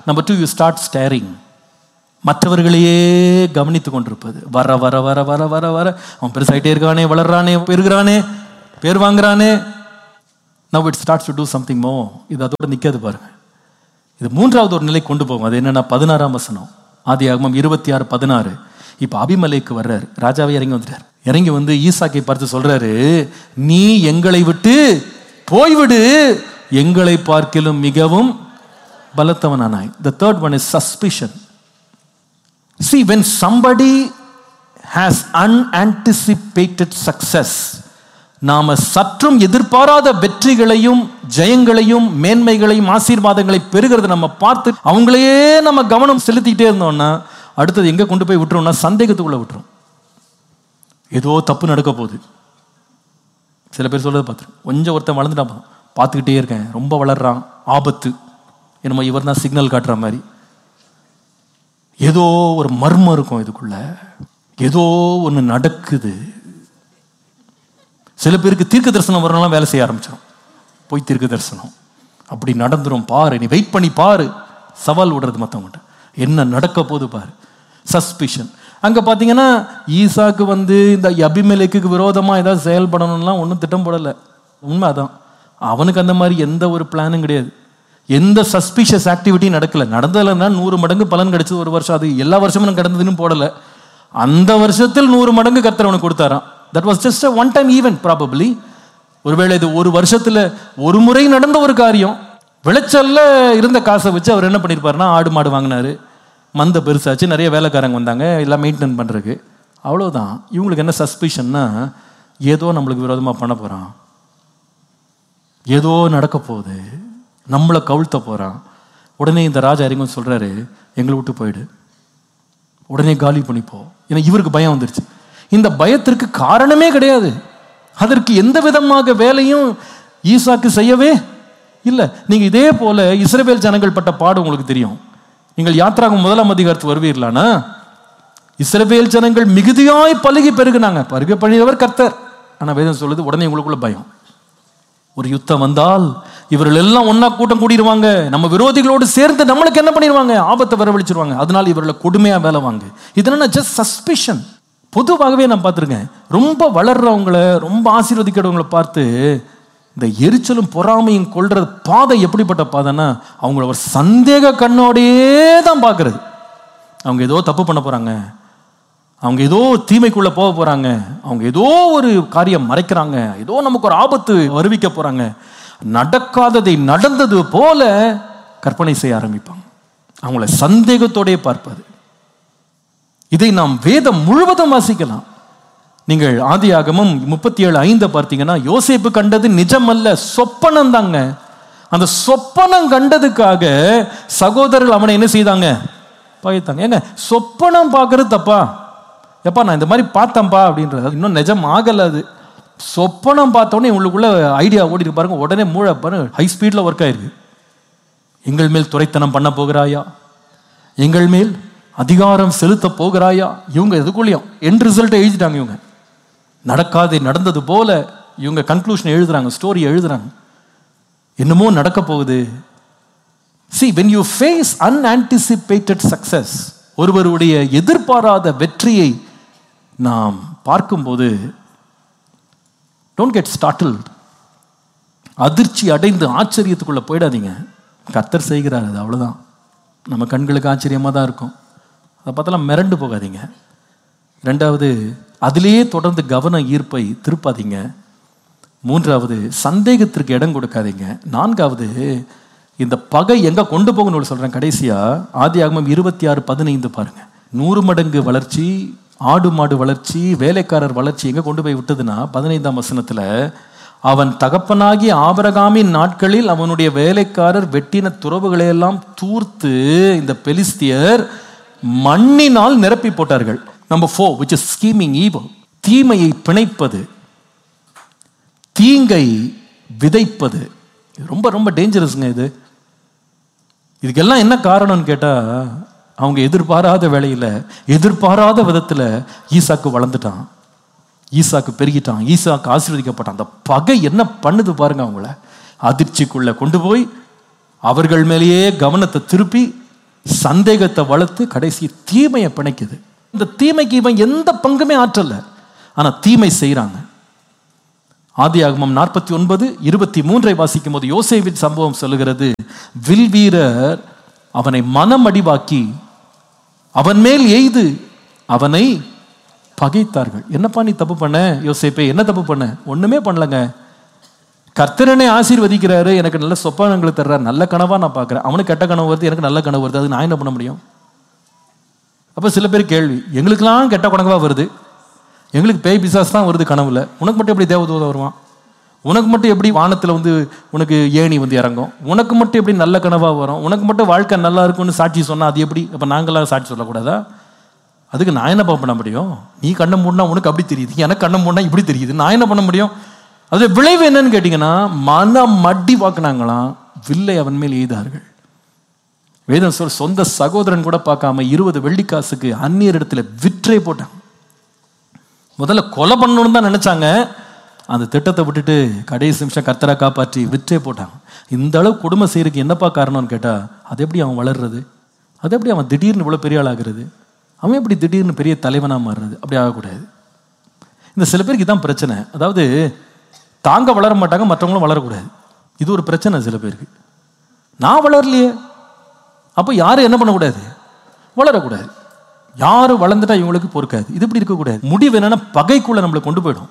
number two you start staring மற்றவர்களையே கவனித்து கொண்டிருப்பது வர வர வர வர வர வர அவன் பெருசாயிட்டே இருக்கானே வளர்றானே பெருகிறானே பேர் வாங்குறானே now it starts to do something more இது அதோட நிற்காது பாருங்க இது மூன்றாவது ஒரு நிலை கொண்டு போகும் அது என்னன்னா பதினாறாம் வசனம் ஆதி ஆகமம் இருபத்தி ஆறு பதினாறு இப்போ அபிமலைக்கு வர்றாரு ராஜாவே இறங்கி வந்துட்டார் இறங்கி வந்து ஈசாக்கை பார்த்து சொல்றாரு நீ எங்களை விட்டு போய்விடு எங்களை பார்க்கிலும் மிகவும் பலத்தவனானாய் the third one is suspicion See, when somebody has unanticipated success, நாம சற்றும் எதிர்பாராத வெற்றிகளையும் ஜெயங்களையும் மேன்மைகளையும் ஆசீர்வாதங்களை பெறுகிறது நம்ம பார்த்து அவங்களையே நம்ம கவனம் செலுத்திக்கிட்டே இருந்தோம்னா அடுத்தது எங்க கொண்டு போய் விட்டுருவோம்னா சந்தேகத்துக்குள்ள விட்டுரும் ஏதோ தப்பு நடக்க போகுது சில பேர் சொல்றது பார்த்துரு கொஞ்சம் ஒருத்தன் வளர்ந்துட்டான் போதும். பார்த்துக்கிட்டே இருக்கேன் ரொம்ப வளர்றான் ஆபத்து என்னமோ இவர் தான் சிக்னல் காட்டுற மாதிரி ஏதோ ஒரு மர்மம் இருக்கும் இதுக்குள்ள ஏதோ ஒன்று நடக்குது சில பேருக்கு தீர்க்க தரிசனம் வரலாம் வேலை செய்ய ஆரம்பிச்சிடும் போய் தீர்க்க தரிசனம் அப்படி நடந்துரும் பாரு நீ வெயிட் பண்ணி பாரு சவால் விடுறது மற்றவங்கள்ட்ட என்ன நடக்க போகுது பாரு சஸ்பிஷன் அங்க பாத்தீங்கன்னா ஈசாக்கு வந்து இந்த அபிமெலேக்கு விரோதமா ஏதாவது செயல்படணும்லாம் ஒன்றும் திட்டம் போடலை உண்மை அதான் அவனுக்கு அந்த மாதிரி எந்த ஒரு பிளானும் கிடையாது எந்த சஸ்பிஷியஸ் ஆக்டிவிட்டியும் நடக்கல நடந்ததுலன்னா நூறு மடங்கு பலன் கிடைச்சது ஒரு வருஷம் அது எல்லா வருஷமும் கடந்ததுன்னு போடல அந்த வருஷத்தில் நூறு மடங்கு கர்த்தர் அவனுக்கு கொடுத்தாராம் that was just one time event probably ஒருவேளை இது ஒரு வருஷத்துல ஒரு முறை நடந்த ஒரு காரியம் விளைச்சல்ல இருந்த காசை வச்சு அவர் என்ன பண்ணியிருப்பாருன்னா ஆடு மாடு வாங்கினாரு மந்த பெருசாச்சு நிறைய வேலைக்காரங்க வந்தாங்க எல்லாம் மெயின்டைன் பண்றதுக்கு அவ்வளவுதான் இவங்களுக்கு என்ன சஸ்பிஷன்னா ஏதோ நம்மளுக்கு விரோதமா பண்ண போறான் ஏதோ நடக்க போகுது நம்மளை கவிழ்த்த போறான் உடனே இந்த ராஜா அறிமுகம் சொல்றாரு எங்களை விட்டு போயிடு உடனே காலி பண்ணிப்போ ஏன்னா இவருக்கு பயம் வந்துருச்சு இந்த பயத்திற்கு காரணமே கிடையாது அதற்கு எந்த விதமாக வேலையும் ஈசாக்கு செய்யவே இல்லை நீங்க இதே போல இஸ்ரவேல் ஜனங்கள் பட்ட பாடு உங்களுக்கு தெரியும் நீங்கள் யாத்ராகும் முதலாம் அதிகாரத்து வருவீர்களானா இஸ்ரவேல் ஜனங்கள் மிகுதியாய் பழுகி பெருகுனாங்க பருக பண்ணியவர் கர்த்தர் ஆனா வேதம் சொல்லுது உடனே உங்களுக்குள்ள பயம் ஒரு யுத்தம் வந்தால் இவர்கள் எல்லாம் ஒண்ணா கூட்டம் கூடிடுவாங்க நம்ம விரோதிகளோடு சேர்ந்து நம்மளுக்கு என்ன பண்ணிடுவாங்க ஆபத்தை வரவழைச்சிருவாங்க அதனால இவர்களை கொடுமையா வேலை வாங்க இதனால ஜஸ்ட் சஸ்பிஷன் பொதுவாகவே நான் பார்த்துருக்கேன் ரொம்ப வளர்றவங்கள ரொம்ப ஆசீர்வதிக்கிறவங்களை பார்த்து இந்த எரிச்சலும் பொறாமையும் கொள்ற பாதை எப்படிப்பட்ட பாதைன்னா அவங்கள ஒரு சந்தேக கண்ணோடையே தான் பார்க்கறது அவங்க ஏதோ தப்பு பண்ண போறாங்க அவங்க ஏதோ தீமைக்குள்ள போக போறாங்க அவங்க ஏதோ ஒரு காரியம் மறைக்கிறாங்க ஏதோ நமக்கு ஒரு ஆபத்து வருவிக்க போறாங்க நடக்காததை நடந்தது போல கற்பனை செய்ய ஆரம்பிப்பாங்க அவங்கள சந்தேகத்தோடயே பார்ப்பது இதை நாம் வேதம் முழுவதும் வாசிக்கலாம் நீங்கள் ஆதியாகமம் முப்பத்தி ஏழு ஐந்த பார்த்தீங்கன்னா யோசேப்பு கண்டது நிஜமல்ல சொப்பனம் தாங்க அந்த சொப்பனம் கண்டதுக்காக சகோதரர்கள் அவனை என்ன செய்தாங்க பகைத்தாங்க ஏங்க சொப்பனம் பார்க்கறது தப்பா எப்பா நான் இந்த மாதிரி பார்த்தேன்ப்பா அப்படின்றது அது இன்னும் நிஜம் ஆகல அது சொப்பனம் பார்த்தோன்னே உங்களுக்குள்ள ஐடியா ஓடிட்டு பாருங்க உடனே மூளை பாருங்க ஹை ஸ்பீடில் ஒர்க் ஆயிருக்கு எங்கள் மேல் துரைத்தனம் பண்ண போகிறாயா எங்கள் மேல் அதிகாரம் செலுத்த போகிறாயா இவங்க எதுக்குள்ளேயும் என் ரிசல்ட்டை எழுதிட்டாங்க இவங்க நடக்காது நடந்தது போல இவங்க கன்க்ளூஷன் எழுதுறாங்க ஸ்டோரி எழுதுறாங்க என்னமோ நடக்க போகுது see when you face unanticipated success ஒருவருடைய எதிர்பாராத வெற்றியை நாம் பார்க்கும்போது டோன்ட் கெட் startled அதிர்ச்சி அடைந்து ஆச்சரியத்துக்குள்ள போயிடாதீங்க கர்த்தர் செய்கிறார் அது அவ்வளவுதான் நம்ம கண்களுக்கு ஆச்சரியமா தான் இருக்கும் அதை பார்த்தலாம் மிரண்டு போகாதீங்க ரெண்டாவது அதிலேயே தொடர்ந்து கவன ஈர்ப்பை திருப்பாதீங்க மூன்றாவது சந்தேகத்திற்கு இடம் கொடுக்காதீங்க நான்காவது இந்த பகை எங்க கொண்டு போகணும்னு சொல்றேன் கடைசியா ஆதி ஆகமம் இருபத்தி ஆறு பதினைந்து பாருங்க நூறு மடங்கு வளர்ச்சி ஆடு மாடு வளர்ச்சி வேலைக்காரர் வளர்ச்சி எங்க கொண்டு போய் விட்டதுன்னா பதினைந்தாம் வசனத்துல அவன் தகப்பனாகி ஆபரகாமின் நாட்களில் அவனுடைய வேலைக்காரர் வெட்டின துறவுகளை எல்லாம் தூர்த்து இந்த பெலிஸ்தியர் மண்ணினால் நிரப்பி போட்டார்கள் number four which is scheming evil தீமையை பிணைப்பது தீங்கை விதைப்பது இது ரொம்ப ரொம்ப டேஞ்சரஸ்ங்க இது இதுக்கெல்லாம் என்ன காரணம்னு கேட்டா அவங்க எதிர்பாராத வேலையில எதிர்பாராத விதத்துல ஈசாக்கு வளர்ந்துட்டான் ஈசாக்கு பெருகிட்டான் ஈசாக்கு ஆசீர்வதிக்கப்பட்டான் அந்த பகை என்ன பண்ணுது பாருங்க அவங்கள அதிர்ச்சிக்குள்ள கொண்டு போய் அவர்கள் மேலேயே கவனத்தை திருப்பி சந்தேகத்தை வளர்த்து கடைசி தீமையை பிணைக்குது இந்த தீமைக்கு இவன் எந்த பங்குமே ஆற்றல ஆனா தீமை செய்றாங்க ஆதியாகமம் நாற்பத்தி ஒன்பது இருபத்தி மூன்றை வாசிக்கும் போது யோசேவின் சம்பவம் சொல்லுகிறது வில் வீரர் அவனை மனம் அடிவாக்கி அவன் மேல் எய்து அவனை பகைத்தார்கள் என்னப்பா நீ தப்பு பண்ண யோசேப்பே என்ன தப்பு பண்ண ஒண்ணுமே பண்ணலங்க கர்த்தரனை ஆசீர்வதிக்கிறாரு எனக்கு நல்ல சொப்பானங்களை தர்றாரு நல்ல கனவா நான் பார்க்குறேன் அவனுக்கு கெட்ட கனவு வருது எனக்கு நல்ல கனவு வருது அது நான் என்ன பண்ண முடியும் அப்போ சில பேர் கேள்வி எங்களுக்கெல்லாம் கெட்ட கனவா வருது எங்களுக்கு பேய் பிசாஸ் தான் வருது கனவுல உனக்கு மட்டும் எப்படி தேவதூதம் வருவான் உனக்கு மட்டும் எப்படி வானத்தில் வந்து உனக்கு ஏணி வந்து இறங்கும் உனக்கு மட்டும் எப்படி நல்ல கனவா வரும் உனக்கு மட்டும் வாழ்க்கை நல்லா இருக்கும்னு சாட்சி சொன்னா அது எப்படி அப்போ நாங்களாம் சாட்சி சொல்லக்கூடாதா அதுக்கு நான் என்ன பண்ண முடியும் நீ கண்ணை மூடினா உனக்கு அப்படி தெரியுது எனக்கு கண்ணை மூடினா இப்படி தெரியுது நான் என்ன பண்ண முடியும் அது விளைவு என்னன்னு கேட்டிங்கன்னா மனம் மட்டி வாக்குனாங்களாம் வில்லை அவன் மேல் எய்தார்கள் வேதம் சொல் சொந்த சகோதரன் கூட பார்க்காம இருபது வெள்ளிக்காசுக்கு அந்நியர் இடத்துல விற்றே போட்டான் முதல்ல கொலை பண்ணணும்னு தான் நினைச்சாங்க அந்த திட்டத்தை விட்டுட்டு கடைசி நிமிஷம் கர்த்தரை காப்பாற்றி விற்றே போட்டாங்க இந்த அளவு குடும்பம் செய்யறதுக்கு என்னப்பா காரணம்னு கேட்டா அது எப்படி அவன் வளர்றது அது எப்படி அவன் திடீர்னு இவ்வளோ பெரிய ஆளாகிறது அவன் எப்படி திடீர்னு பெரிய தலைவனாக மாறுறது அப்படி ஆகக்கூடாது இந்த சில பேருக்கு இதான் பிரச்சனை அதாவது தாங்க வளர மாட்டாங்க மற்றவங்களும் வளரக்கூடாது இது ஒரு பிரச்சனை சில பேருக்கு நான் வளரலையே அப்போ யாரும் என்ன பண்ணக்கூடாது வளரக்கூடாது யாரும் வளர்ந்துட்டா இவங்களுக்கு பொறுக்காது இது இப்படி இருக்கக்கூடாது முடிவு என்னன்னா பகைக்குள்ள நம்மளை கொண்டு போயிடும்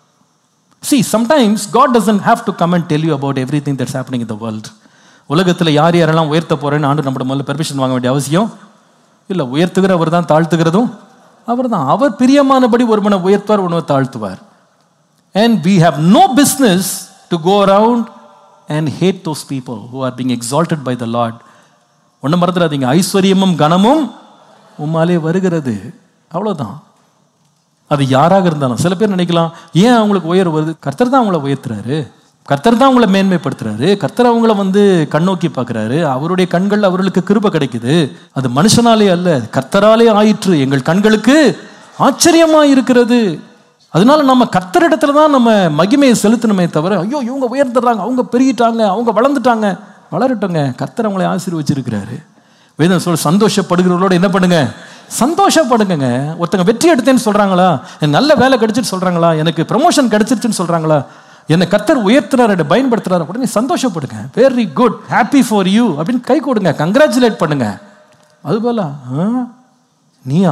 see sometimes god doesn't have to come and tell you about everything that's happening in the world உலகத்தில் யார் யாரெல்லாம் உயர்த்த போறேன்னு ஆண்டு நம்ம முதல்ல பெர்மிஷன் வாங்க வேண்டிய அவசியம் இல்லை உயர்த்துகிறவர் தான் தாழ்த்துகிறதும் அவர் தான் அவர் பிரியமானபடி ஒருவனை உயர்த்துவார் ஒருவனை தாழ்த்துவார் and we have no business to go around and hate those people who are being exalted by the lord ஒன்றும் மறந்துடாதீங்க ஐஸ்வர்யமும் கனமும் உம்மாலே வருகிறது அவ்வளவுதான் அது யாராக இருந்தாலும் சில பேர் நினைக்கலாம் ஏன் அவங்களுக்கு உயர் வருது கர்த்தர் தான் அவங்கள உயர்த்துறாரு கர்த்தர் தான் அவங்கள மேன்மைப்படுத்துறாரு கர்த்தர் அவங்கள வந்து கண்ணோக்கி பார்க்குறாரு அவருடைய கண்கள் அவர்களுக்கு கிருபை கிடைக்குது அது மனுஷனாலே அல்ல கர்த்தராலே ஆயிற்று எங்கள் கண்களுக்கு ஆச்சரியமா இருக்கிறது அதனால நம்ம கர்த்தரிடத்துல தான் நம்ம மகிமையை செலுத்தணுமே தவிர ஐயோ இவங்க உயர்ந்துடுறாங்க அவங்க பெருகிட்டாங்க அவங்க வளர்ந்துட்டாங்க வளரட்டுங்க கர்த்தர் அவங்களை ஆசீர்வச்சிருக்கிறாரு வேதம் சொல்ல சந்தோஷப்படுகிறவர்களோட என்ன பண்ணுங்க சந்தோஷப்படுங்க ஒருத்தங்க வெற்றி எடுத்தேன்னு சொல்றாங்களா எனக்கு நல்ல வேலை கிடைச்சிட்டு சொல்றாங்களா எனக்கு ப்ரமோஷன் கிடைச்சிருச்சுன்னு சொல்றாங்களா என்னை கர்த்தர் உயர்த்துறாரு பயன்படுத்துறாரு உடனே சந்தோஷப்படுங்க very good happy for you அப்படின்னு கை கொடுங்க கங்க்ராச்சுலேட் பண்ணுங்க அது போல ஆ, நீயா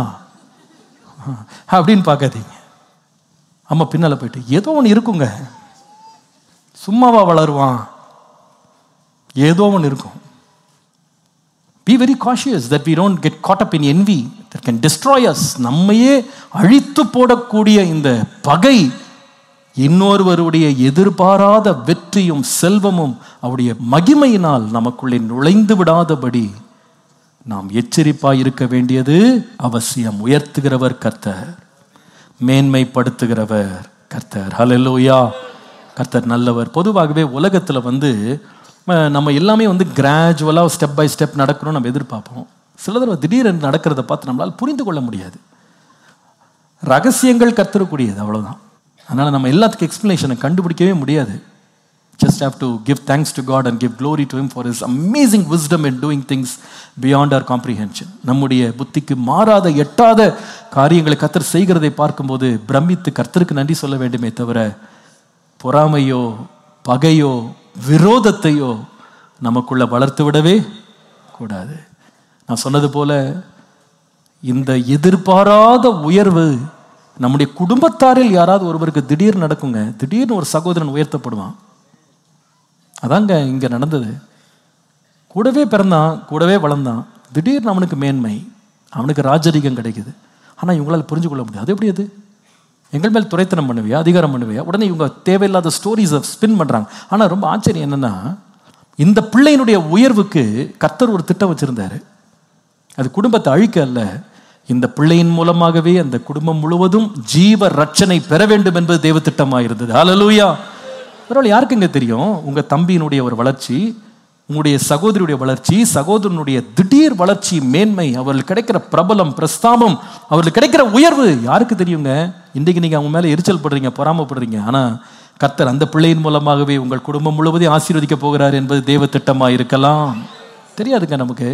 ஆ, அப்படின்னு பார்க்காதீங்க அம்மா பின்னால போயிட்டு ஏதோ ஒன்று இருக்குங்க சும்மாவா வளருவான் ஏதோ ஒன்று இருக்கும் be very cautious that we don't get caught up in envy that can destroy us நம்மையே அழித்து போடக்கூடிய இந்த பகை இன்னொருவருடைய எதிர்பாராத வெற்றியும் செல்வமும் அவருடைய மகிமையினால் நமக்குள்ளே நுழைந்து விடாதபடி நாம் எச்சரிப்பாய் இருக்க வேண்டியது அவசியம் உயர்த்துகிறவர் கர்த்தர் மேன்மைப்படுத்துகிறவர் கர்த்தர் ஹalleluya கர்த்தர் நல்லவர் பொதுவாகவே உலகத்துல வந்து அஹ், நம்ம எல்லாமே வந்து கிராஜுவலாக ஸ்டெப் பை ஸ்டெப் நடக்கணும்னு நம்ம எதிர்பார்ப்போம் சில தடவை திடீரென்று நடக்கிறத பார்த்து நம்மளால் புரிந்து கொள்ள முடியாது ரகசியங்கள் கத்துறக்கூடியது அவ்வளவுதான் அதனால நம்ம எல்லாத்துக்கும் எக்ஸ்பிளனேஷனை கண்டுபிடிக்கவே முடியாது just have to give thanks to God and give glory to Him for His amazing wisdom in doing things beyond our comprehension. நம்முடைய புத்திக்கு மாறாத எட்டாத காரியங்களை கர்த்தர் செய்கிறதை பார்க்கும்போது பிரமித்து கர்த்தருக்கு நன்றி சொல்ல வேண்டுமே தவிர பொறாமையோ பகையோ விரோதத்தையோ நமக்குள்ள வளர்த்து விடவே கூடாது நான் சொன்னது போல இந்த எதிர்பாராத உயர்வு நம்முடைய குடும்பத்தாரில் யாராவது ஒருவருக்கு திடீர்னு நடக்குங்க திடீர்னு ஒரு சகோதரன் உயர்த்தப்படுவான் அதாங்க இங்க நடந்தது கூடவே பிறந்தான் கூடவே வளர்ந்தான் திடீர்னு அவனுக்கு மேன்மை அவனுக்கு ராஜரிகம் கிடைக்குது ஆனா இவங்களால புரிஞ்சு கொள்ள முடியாது அது எப்படி அது எங்கள் மேல் துரைத்தனம் பண்ணுவியா அதிகாரம் பண்ணுவியா உடனே இவங்க தேவையில்லாத ஸ்டோரிஸை ஸ்பின் பண்றாங்க ஆனா ரொம்ப ஆச்சரியம் என்னன்னா இந்த பிள்ளையினுடைய உயர்வுக்கு கர்த்தர் ஒரு திட்டம் வச்சிருந்தாரு அது குடும்பத்தை அழிக்க அல்ல இந்த பிள்ளையின் மூலமாகவே அந்த குடும்பம் முழுவதும் ஜீவ ரட்சனை பெற வேண்டும் என்பது தேவ திட்டமாக இருந்தது ஹalleluya பரவாயில்ல யாருக்குங்க தெரியும் உங்க தம்பியினுடைய ஒரு வளர்ச்சி உங்களுடைய சகோதரியுடைய வளர்ச்சி சகோதரனுடைய திடீர் வளர்ச்சி மேன்மை அவர்களுக்கு கிடைக்கிற பிரபலம் பிரஸ்தாபம் அவர்களுக்கு கிடைக்கிற உயர்வு யாருக்கு தெரியுங்க இன்றைக்கு நீங்க அவங்க மேல எரிச்சல் படுறீங்க பொறாமப்படுறீங்க ஆனா கர்த்தர் அந்த பிள்ளையின் மூலமாகவே உங்கள் குடும்பம் முழுவதையும் ஆசீர்வதிக்க போகிறார் என்பது தேவ திட்டமா இருக்கலாம் தெரியாதுங்க நமக்கு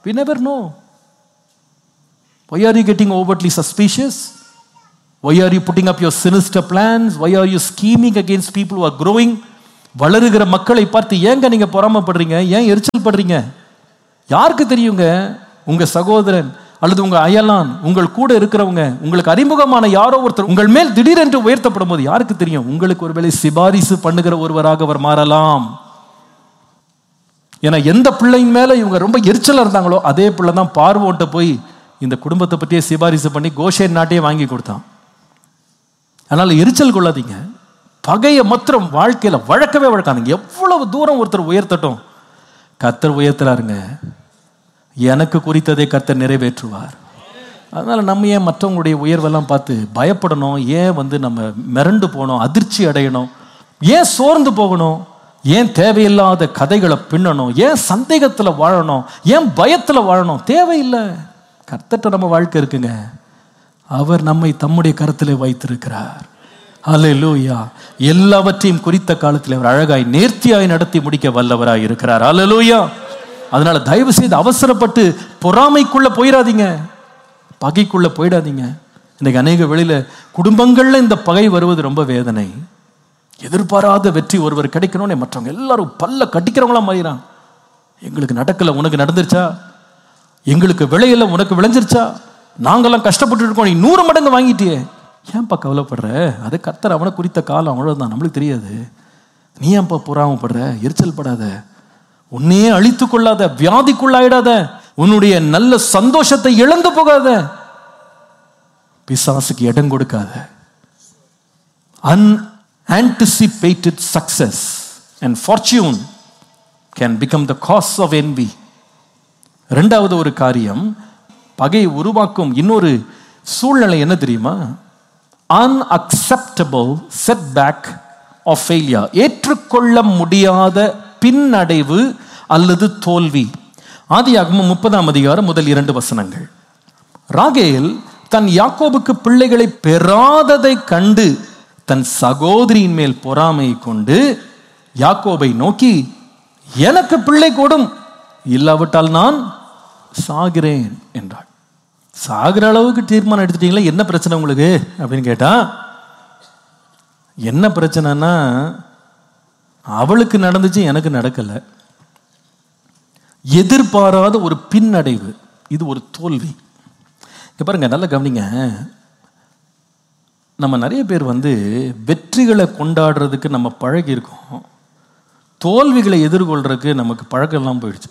we never know why are you getting overtly suspicious why are you putting up your sinister plans why are you scheming against people who are growing வளருகிற மக்களை பார்த்து ஏங்க நீங்க பொறாமப்படுறீங்க ஏன் எரிச்சல் படுறீங்க யாருக்கு தெரியுங்க உங்க சகோதரன் அல்லது உங்க அயலான் உங்கள் கூட இருக்கிறவங்க உங்களுக்கு அறிமுகமான யாரோ ஒருத்தர் உங்கள் மேல் திடீரென்று உயர்த்தப்படும் போது யாருக்கு தெரியும் உங்களுக்கு ஒருவேளை சிபாரிசு பண்ணுகிற ஒருவராக அவர் மாறலாம் ஏன்னா எந்த பிள்ளையின் மேல இவங்க ரொம்ப எரிச்சலா இருந்தாங்களோ அதே பிள்ளை தான் பார்வோன்ட்ட போய் இந்த குடும்பத்தை பற்றியே சிபாரிசு பண்ணி கோஷேன் நாட்டையே வாங்கி கொடுத்தான் அதனால எரிச்சல் கொள்ளாதீங்க பகையை மாத்திரம் வாழ்க்கையில வழக்கவே வழக்காதீங்க எவ்வளவு தூரம் ஒருத்தர் உயர்த்தட்டும் கர்த்தர் உயர்த்துறாருங்க எனக்கு குறித்ததை கர்த்தர் நிறைவேற்றுவார் அதனால நம்ம ஏன் மற்றவங்களுடைய உயர்வெல்லாம் பார்த்து பயப்படணும் ஏன் வந்து நம்ம மிரண்டு போகணும் அதிர்ச்சி அடையணும் ஏன் சோர்ந்து போகணும் ஏன் தேவையில்லாத கதைகளை பின்னணும் ஏன் சந்தேகத்தில் வாழணும் ஏன் பயத்தில் வாழணும் தேவையில்லை கர்த்தட்ட நம்ம வாழ்க்கை இருக்குங்க அவர் நம்மை தம்முடைய கருத்திலே வைத்திருக்கிறார் அல்லேலூயா எல்லாவற்றையும் குறித்த காலத்தில் அவர் அழகாய் நேர்த்தியாய் நடத்தி முடிக்க வல்லவராய் இருக்கிறார் அல்லேலூயா அதனால தயவு செய்து அவசரப்பட்டு பொறாமைக்குள்ள போயிடாதீங்க பகைக்குள்ள போயிடாதீங்க இன்னைக்கு அநேக வெளியில குடும்பங்கள்ல இந்த பகை வருவது ரொம்ப வேதனை எதிர்பாராத வெற்றி ஒருவர் கிடைக்கணும்னு மற்றவங்க எல்லாரும் பல்ல கட்டிக்கிறவங்களா மாறிறான் எங்களுக்கு நடக்கல உனக்கு நடந்துருச்சா எங்களுக்கு விளையல உனக்கு விளைஞ்சிருச்சா நாங்கெல்லாம் கஷ்டப்பட்டு இருக்கோம் நீ நூறு மடங்கு வாங்கிட்டியே ஏன்பா கவலைப்படுற அது கர்த்தர் அவனை குறித்த காலம் அவ்வளவுதான் நம்மளுக்கு தெரியாது நீ ஏன்பா பொறாமப்படுற எரிச்சல் படாத உன்னையே அழித்து கொள்ளாத வியாதிக்குள்ளாயிடாத உன்னுடைய நல்ல சந்தோஷத்தை இழந்து போகாத பிசாசுக்கு இடம் கொடுக்காத unanticipated success and fortune can become the cause of envy ரெண்டாவது ஒரு காரியம் பகை உருவாக்கும் இன்னொரு சூழ்நிலை என்ன தெரியுமா அன்அக்செப்டபிள் செட்பேக் ஆஃப் ஃபெயிலியர் ஏற்றுக்கொள்ள முடியாத பின்னடைவு அல்லது தோல்வி ஆதியாகமம் முப்பதாம் அதிகாரம் முதல் இரண்டு வசனங்கள் ராகேல் தன் யாக்கோபுக்கு பிள்ளைகளை பெறாததை கண்டு தன் சகோதரியின் மேல் பொறாமை கொண்டு யாக்கோபை நோக்கி எனக்கு பிள்ளை கொடும் இல்லாவிட்டால் நான் சாகிறேன் என்றாள் சாகிற அளவுக்கு தீர்மானம் எடுத்துட்டீங்களா என்ன பிரச்சனை உங்களுக்கு அப்படின்னு கேட்டா என்ன பிரச்சனைனா அவளுக்கு நடந்துச்சு எனக்கு நடக்கல எதிர்பாராத ஒரு பின்னடைவு இது ஒரு தோல்வி இங்க பாருங்க நல்லா கவனிங்க நம்ம நிறைய பேர் வந்து வெற்றிகளை கொண்டாடுறதுக்கு நம்ம பழகி இருக்கோம் தோல்விகளை எதிர்கொள்றதுக்கு நமக்கு பழக்கம் எல்லாம் போயிடுச்சு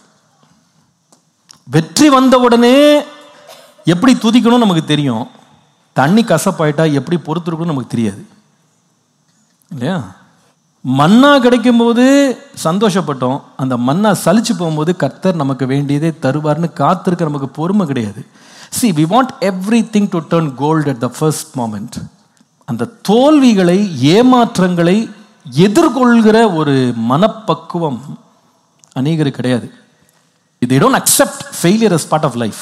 வெற்றி வந்த உடனே எப்படி துதிக்கணும் நமக்கு தெரியும் தண்ணி கசப்பாயிட்டா எப்படி பொறுத்திருக்கணும் நமக்கு தெரியாது இல்லையா மண்ணா கிடைக்கும் போது சந்தோஷப்பட்டோம் அந்த மண்ணா சலிச்சு போகும்போது கர்த்தர் நமக்கு வேண்டியதே தருவார்னு காத்திருக்க நமக்கு பொறுமை கிடையாது see we want everything to turn gold at the first moment அந்த தோல்விகளை ஏமாற்றங்களை எதிர்கொள்கிற ஒரு மனப்பக்குவம் அநேகருக்கு கிடையாது they don't accept failure as part of life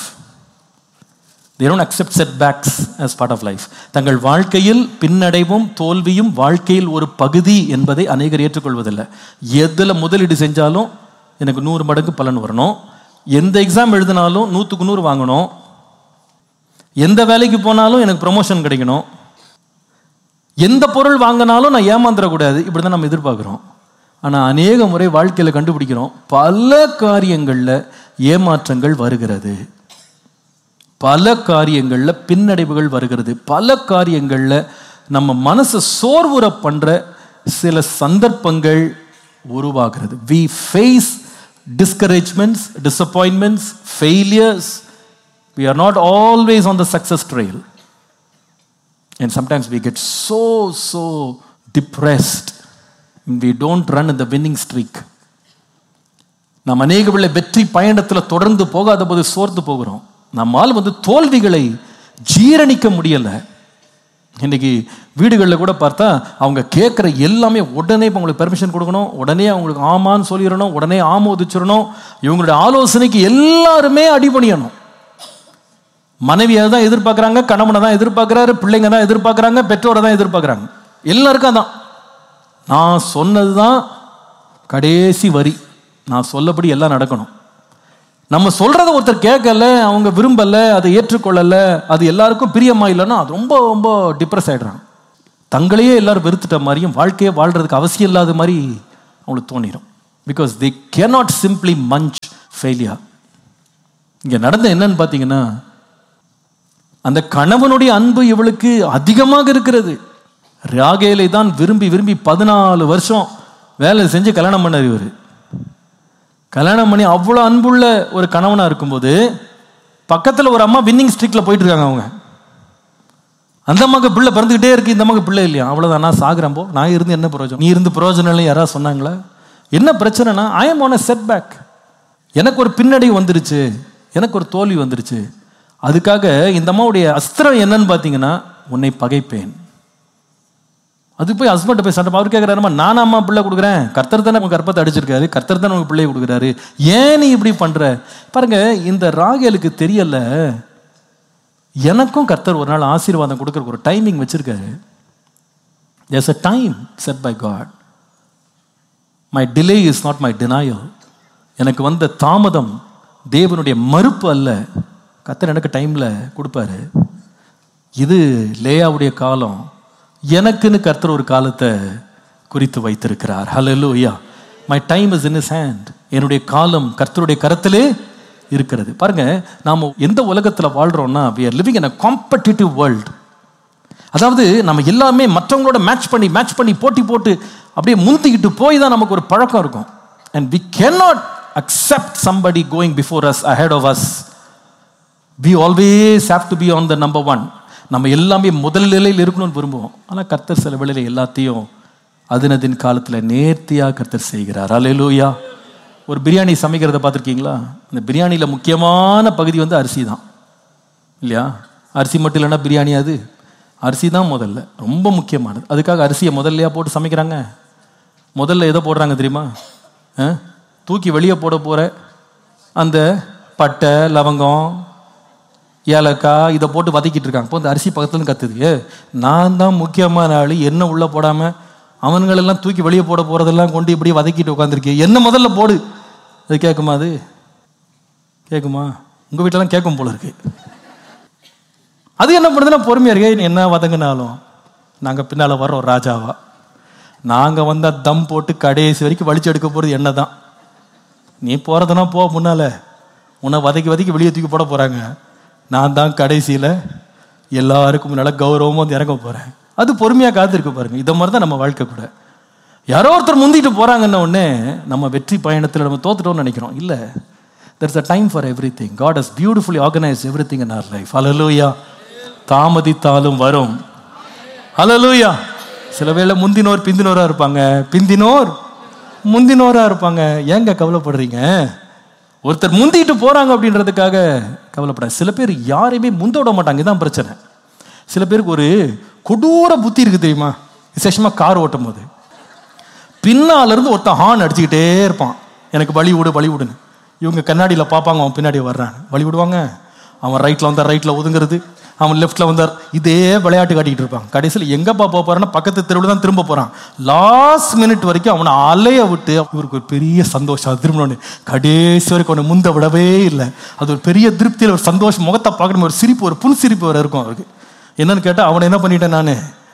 they don't accept setbacks as part of life தங்கள் வாழ்க்கையில் பின்னடைவும் தோல்வியும் வாழ்க்கையில் ஒரு பகுதி என்பதை அநேகர் ஏற்றுக்கொள்வதில்லை எதுல முதலீடு செஞ்சாலும் எனக்கு நூறு மடங்கு பலன் வரணும் எந்த எக்ஸாம் எழுதினாலும் நூற்றுக்கு நூறு வாங்கணும் எந்த வேலைக்கு போனாலும் எனக்கு ப்ரொமோஷன் கிடைக்கணும் எந்த பொருள் வாங்கினாலும் நான் ஏமாந்துடக்கூடாது இப்படி தான் நம்ம எதிர்பார்க்குறோம் ஆனால் அநேக முறை வாழ்க்கையில் கண்டுபிடிக்கிறோம் பல காரியங்களில் ஏமாற்றங்கள் வருகிறது பல காரியங்களில் பின்னடைவுகள் வருகிறது பல காரியங்களில் நம்ம மனசை சோர்வுற பண்ணுற சில சந்தர்ப்பங்கள் உருவாகிறது we face discouragements disappointments failures we are not always on the success trail And sometimes we get so, so depressed. We don't run in the winning streak. நாம் அநேக வேளை வெற்றி பயணத்தில் தொடர்ந்து போகாத போது சோர்ந்து போகிறோம் நம்மால் வந்து தோல்விகளை ஜீரணிக்க முடியல இன்னைக்கு வீடுகளில் கூட பார்த்தா அவங்க கேட்குற எல்லாமே உடனே இப்போ அவங்களுக்கு பெர்மிஷன் கொடுக்கணும் உடனே அவங்களுக்கு ஆமான்னு சொல்லிடணும் உடனே ஆமோதிச்சிடணும் இவங்களுடைய ஆலோசனைக்கு எல்லாருமே அடிபணியணும் மனைவியை தான் எதிர்பார்க்குறாங்க கணவனை தான் எதிர்பார்க்குறாரு பிள்ளைங்க தான் எதிர்பார்க்குறாங்க பெற்றோரை தான் எதிர்பார்க்குறாங்க எல்லாருக்கும் அதான் நான் சொன்னது தான் கடைசி வரி நான் சொல்லபடி எல்லாம் நடக்கணும் நம்ம சொல்றத ஒருத்தர் கேட்கல அவங்க விரும்பல அதை ஏற்றுக்கொள்ளல அது எல்லாருக்கும் பிரியமா இல்லைன்னா அது ரொம்ப ரொம்ப டிப்ரெஸ் ஆயிடுறாங்க தங்களையே எல்லாரும் வெறுத்துட்ட மாதிரியும் வாழ்க்கையே வாழ்றதுக்கு அவசியம் இல்லாத மாதிரி அவங்களுக்கு தோணிடும் because they cannot simply munch failure இங்க நடந்த என்னன்னு பார்த்தீங்கன்னா அந்த கணவனுடைய அன்பு இவளுக்கு அதிகமாக இருக்கிறது ராகேலை தான் விரும்பி விரும்பி பதினாலு வருஷம் வேலை செஞ்சு கல்யாணம் பண்ணார் இவர் கல்யாணம் பண்ணி அவ்வளோ அன்புள்ள ஒரு கணவனா இருக்கும்போது பக்கத்தில் ஒரு அம்மா வின்னிங் ஸ்ட்ரீக்ல போயிட்டு இருக்காங்க அவங்க அந்த அம்மாக்கு பிள்ளை பிறந்துக்கிட்டே இருக்கு இந்த அம்மாக்கு பிள்ளை இல்லையா அவ்வளோதான் நான் சாகுறேன் போ நான் இருந்து என்ன பிரயோஜனம் நீ இருந்து பிரயோஜனம் இல்லை யாராவது சொன்னாங்களா என்ன பிரச்சனைனா I am on setback எனக்கு ஒரு பின்னடைவு வந்துருச்சு எனக்கு ஒரு தோல்வி வந்துருச்சு அதுக்காக இந்த அம்மாவுடைய அஸ்திரம் என்னன்னு பார்த்தீங்கன்னா உன்னை பகைப்பேன் அது போய் ஹஸ்பண்ட் போய் சண்டை அவர் கேட்குறாருமா நான் அம்மா பிள்ளை கொடுக்குறேன் கர்த்தர் தானே உங்க கற்பத்தை அடிச்சிருக்காரு கர்த்தர் தானே உங்க பிள்ளையை கொடுக்குறாரு ஏன் நீ இப்படி பண்ற பாருங்க இந்த ராகேலுக்கு தெரியல எனக்கும் கர்த்தர் ஒரு நாள் ஆசீர்வாதம் கொடுக்கறக்கு ஒரு டைமிங் வச்சிருக்காரு there's a time set by God my delay is not my denial எனக்கு வந்த தாமதம் தேவனுடைய மறுப்பு அல்ல கர்த்தர் எனக்கு டைம்ல கொடுப்பாரு இது லேயாவுடைய காலம் எனக்குன்னு கர்த்தர் ஒரு காலத்தை குறித்து வைத்திருக்கிறார் ஹalleluya my time is in his hand என்னுடைய காலம் கர்த்தருடைய கரத்திலே இருக்கிறது பாருங்க நாம எந்த உலகத்துல வாழ்றோம்னா we are living in a competitive world அதாவது நம்ம எல்லாமே மற்றவங்களோட மேட்ச் பண்ணி மேட்ச் பண்ணி போட்டி போட்டு அப்படியே முந்திக்கிட்டு போய் தான் நமக்கு ஒரு பழக்கம் இருக்கும் and we cannot accept somebody going before us ahead of us we always have to be on the number one நம்ம எல்லாமே முதல் நிலையில் இருக்கணும்னு விரும்புவோம் ஆனால் கர்த்தர் சில வேளையில எல்லாத்தையும் அதினதின் காலத்தில் நேர்த்தியாக கர்த்தர் செய்கிறார் அல்லேலூயா ஒரு பிரியாணி சமைக்கிறத பார்த்துருக்கீங்களா அந்த பிரியாணியில் முக்கியமான பகுதி வந்து அரிசி தான் இல்லையா அரிசி மட்டும் இல்லைன்னா பிரியாணி அது அரிசி தான் முதல்ல ரொம்ப முக்கியமானது அதுக்காக அரிசியை முதல்லையா போட்டு சமைக்கிறாங்க முதல்ல எதை போடுறாங்க தெரியுமா ஆ? தூக்கி வெளியே போட போகிற அந்த பட்டை லவங்கம் ஏலக்காய் இதை போட்டு வதக்கிட்டு இருக்காங்க இப்போ இந்த அரிசி பக்கத்துல இருந்து கத்துது ஏ நான் தான் முக்கியமான ஆள் என்ன உள்ளே போடாமல் அவனுங்களெல்லாம் தூக்கி வெளியே போட போகிறதெல்லாம் கொண்டு இப்படி வதக்கிட்டு உட்காந்துருக்கேன் என்ன முதல்ல போடு அது கேட்குமா அது கேட்குமா உங்கள் வீட்டிலலாம் கேட்கும் போல இருக்கு அது என்ன பண்ணுதுன்னா பொறுமையா இருக்கு என்ன வதங்கினாலும் நாங்கள் பின்னால் வர்றோம் ராஜாவா நாங்கள் வந்தால் தம் போட்டு கடைசி வரைக்கும் வலிச்சு எடுக்க போகிறது என்ன தான் நீ போகிறதுனா போ முன்னால உன்னை வதக்கி வதக்கி வெளியே தூக்கி போட போகிறாங்க நான் தான் கடைசியில் எல்லாருக்கும் முன்னால் கௌரவமாக வந்து இறங்க போகிறேன் அது பொறுமையாக காத்திருக்க பாருங்க இதை மாதிரி தான் நம்ம வாழ்க்கை கூட யாரோ ஒருத்தர் முந்திட்டு போகிறாங்கன்ன உடனே நம்ம வெற்றி பயணத்தில் நம்ம தோத்துட்டோம்னு நினைக்கிறோம் இல்லை there's a time for everything God has beautifully organise everything in our life அலலூயா தாமதித்தாலும் வரும் அலலூயா சில வேளை முந்தினோர் பிந்தினோரா இருப்பாங்க பிந்தினோர் முந்தினோரா இருப்பாங்க ஏங்க கவலைப்படுறீங்க ஒருத்தர் முந்திட்டு போறாங்க அப்படின்றதுக்காக கவலைப்படாது சில பேர் யாரையுமே முந்த விட மாட்டாங்க இதான் பிரச்சனை சில பேருக்கு ஒரு கொடூர புத்தி இருக்கு தெரியுமா விசேஷமா கார் ஓட்டும் போது பின்னால இருந்து ஒருத்தன் ஹார்ன் அடிச்சுக்கிட்டே இருப்பான் எனக்கு வழி விடு வழி விடுன்னு இவங்க கண்ணாடியில் பார்ப்பாங்க அவன் பின்னாடி வர்றான் வழி விடுவாங்க அவன் ரைட்டில் வந்தார் ரைட்டில் ஒதுங்குறது அவன் லெஃப்ட்டில் வந்தார் இதே விளையாட்டு காட்டிக்கிட்டு இருப்பான் கடைசியில் எங்கப்பா போக போறான்னா பக்கத்து தெருவில் தான் திரும்ப போகிறான் லாஸ்ட் மினிட் வரைக்கும் அவனை அலைய விட்டு இவருக்கு ஒரு பெரிய சந்தோஷம் அது திரும்பினோன்னு கடைசி வரைக்கும் அவனை முந்த விடவே இல்லை அது ஒரு பெரிய திருப்தியில் ஒரு சந்தோஷம் முகத்தை பார்க்கணும் ஒரு சிரிப்பு ஒரு புன் சிரிப்பு வர இருக்கும் அவருக்கு என்னன்னு கேட்டால் அவனை என்ன பண்ணிட்டேன் நான்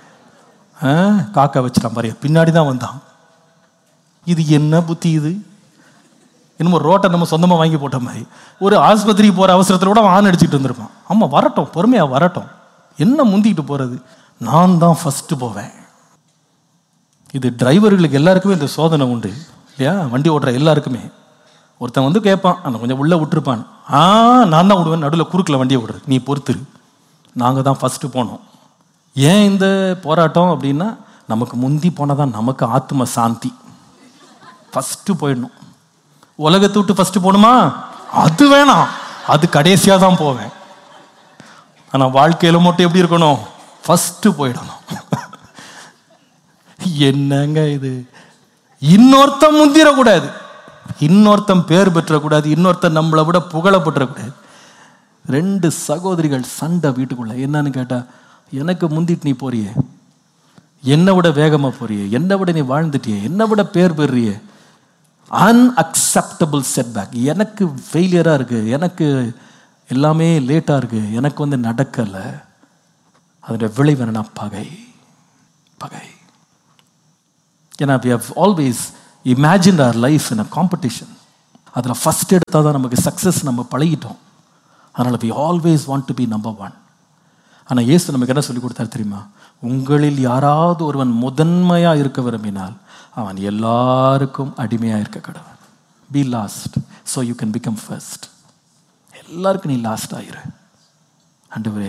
காக்கா வச்சிட்டான் பாரு பின்னாடி தான் வந்தான் இது என்ன புத்தி இது என்னமோ ரோட்டை நம்ம சொந்தமாக வாங்கி போட்ட மாதிரி ஒரு ஆஸ்பத்திரிக்கு போகிற அவசரத்தில் கூட அவன் ஆண் அடிச்சுட்டு இருந்திருப்பான் ஆமாம் வரட்டும் பொறுமையாக வரட்டும் என்ன முந்திக்கிட்டு போகிறது நான் தான் ஃபஸ்ட்டு போவேன் இது டிரைவர்களுக்கு எல்லாருக்குமே இந்த சோதனை உண்டு இல்லையா வண்டி ஓட்டுற எல்லாருக்குமே ஒருத்தன் வந்து கேட்பான் அந்த கொஞ்சம் உள்ளே விட்டுருப்பான் ஆ நான் தான் விடுவேன் நடுவில் குறுக்கில் வண்டியை விடுறது நீ பொறுத்துரு நாங்கள் தான் ஃபஸ்ட்டு போனோம் ஏன் இந்த போராட்டம் அப்படின்னா நமக்கு முந்தி போனால் தான் நமக்கு ஆத்ம சாந்தி ஃபஸ்ட்டு போயிடணும் உலகத்தை விட்டு ஃபஸ்ட்டு போகணுமா அது வேணாம் அது கடைசியாக தான் போவேன் ஆனால் வாழ்க்கையில் மட்டும் எப்படி இருக்கணும் ஃபஸ்ட்டு போயிடணும் என்னங்க இது இன்னொருத்தன் முந்திரக்கூடாது இன்னொருத்தன் பேர் பெற்றக்கூடாது இன்னொருத்தன் நம்மளை விட புகழப்பட்டுறக்கூடாது ரெண்டு சகோதரிகள் சண்டை வீட்டுக்குள்ள என்னன்னு கேட்டா எனக்கு முந்திட்டு நீ போறியே என்னை விட வேகமா போறியே என்னை விட நீ வாழ்ந்துட்டியே என்னை விட பேர் பெறியே அன்அக்செப்டபிள் செட்பேக் எனக்கு ஃபெயிலியராக இருக்குது எனக்கு எல்லாமே லேட்டாக இருக்குது எனக்கு வந்து நடக்கலை அதோட விளைவு என்னன்னா பகை பகை ஏன்னா we have always imagined our life in a competition அதில் ஃபஸ்ட் எடுத்தால் தான் நமக்கு சக்ஸஸ் நம்ம பழகிட்டோம் அதனால் we always want to be number one ஆனால் இயேசு நமக்கு என்ன சொல்லி கொடுத்தாரு தெரியுமா உங்களில் யாராவது ஒருவன் முதன்மையாக இருக்க விரும்பினால் அவன் எல்லாருக்கும் அடிமையாக இருக்க கடவன் be last so you can become first எல்லாருக்கும் நீ லாஸ்ட் ஆயிரு ஆண்டவரே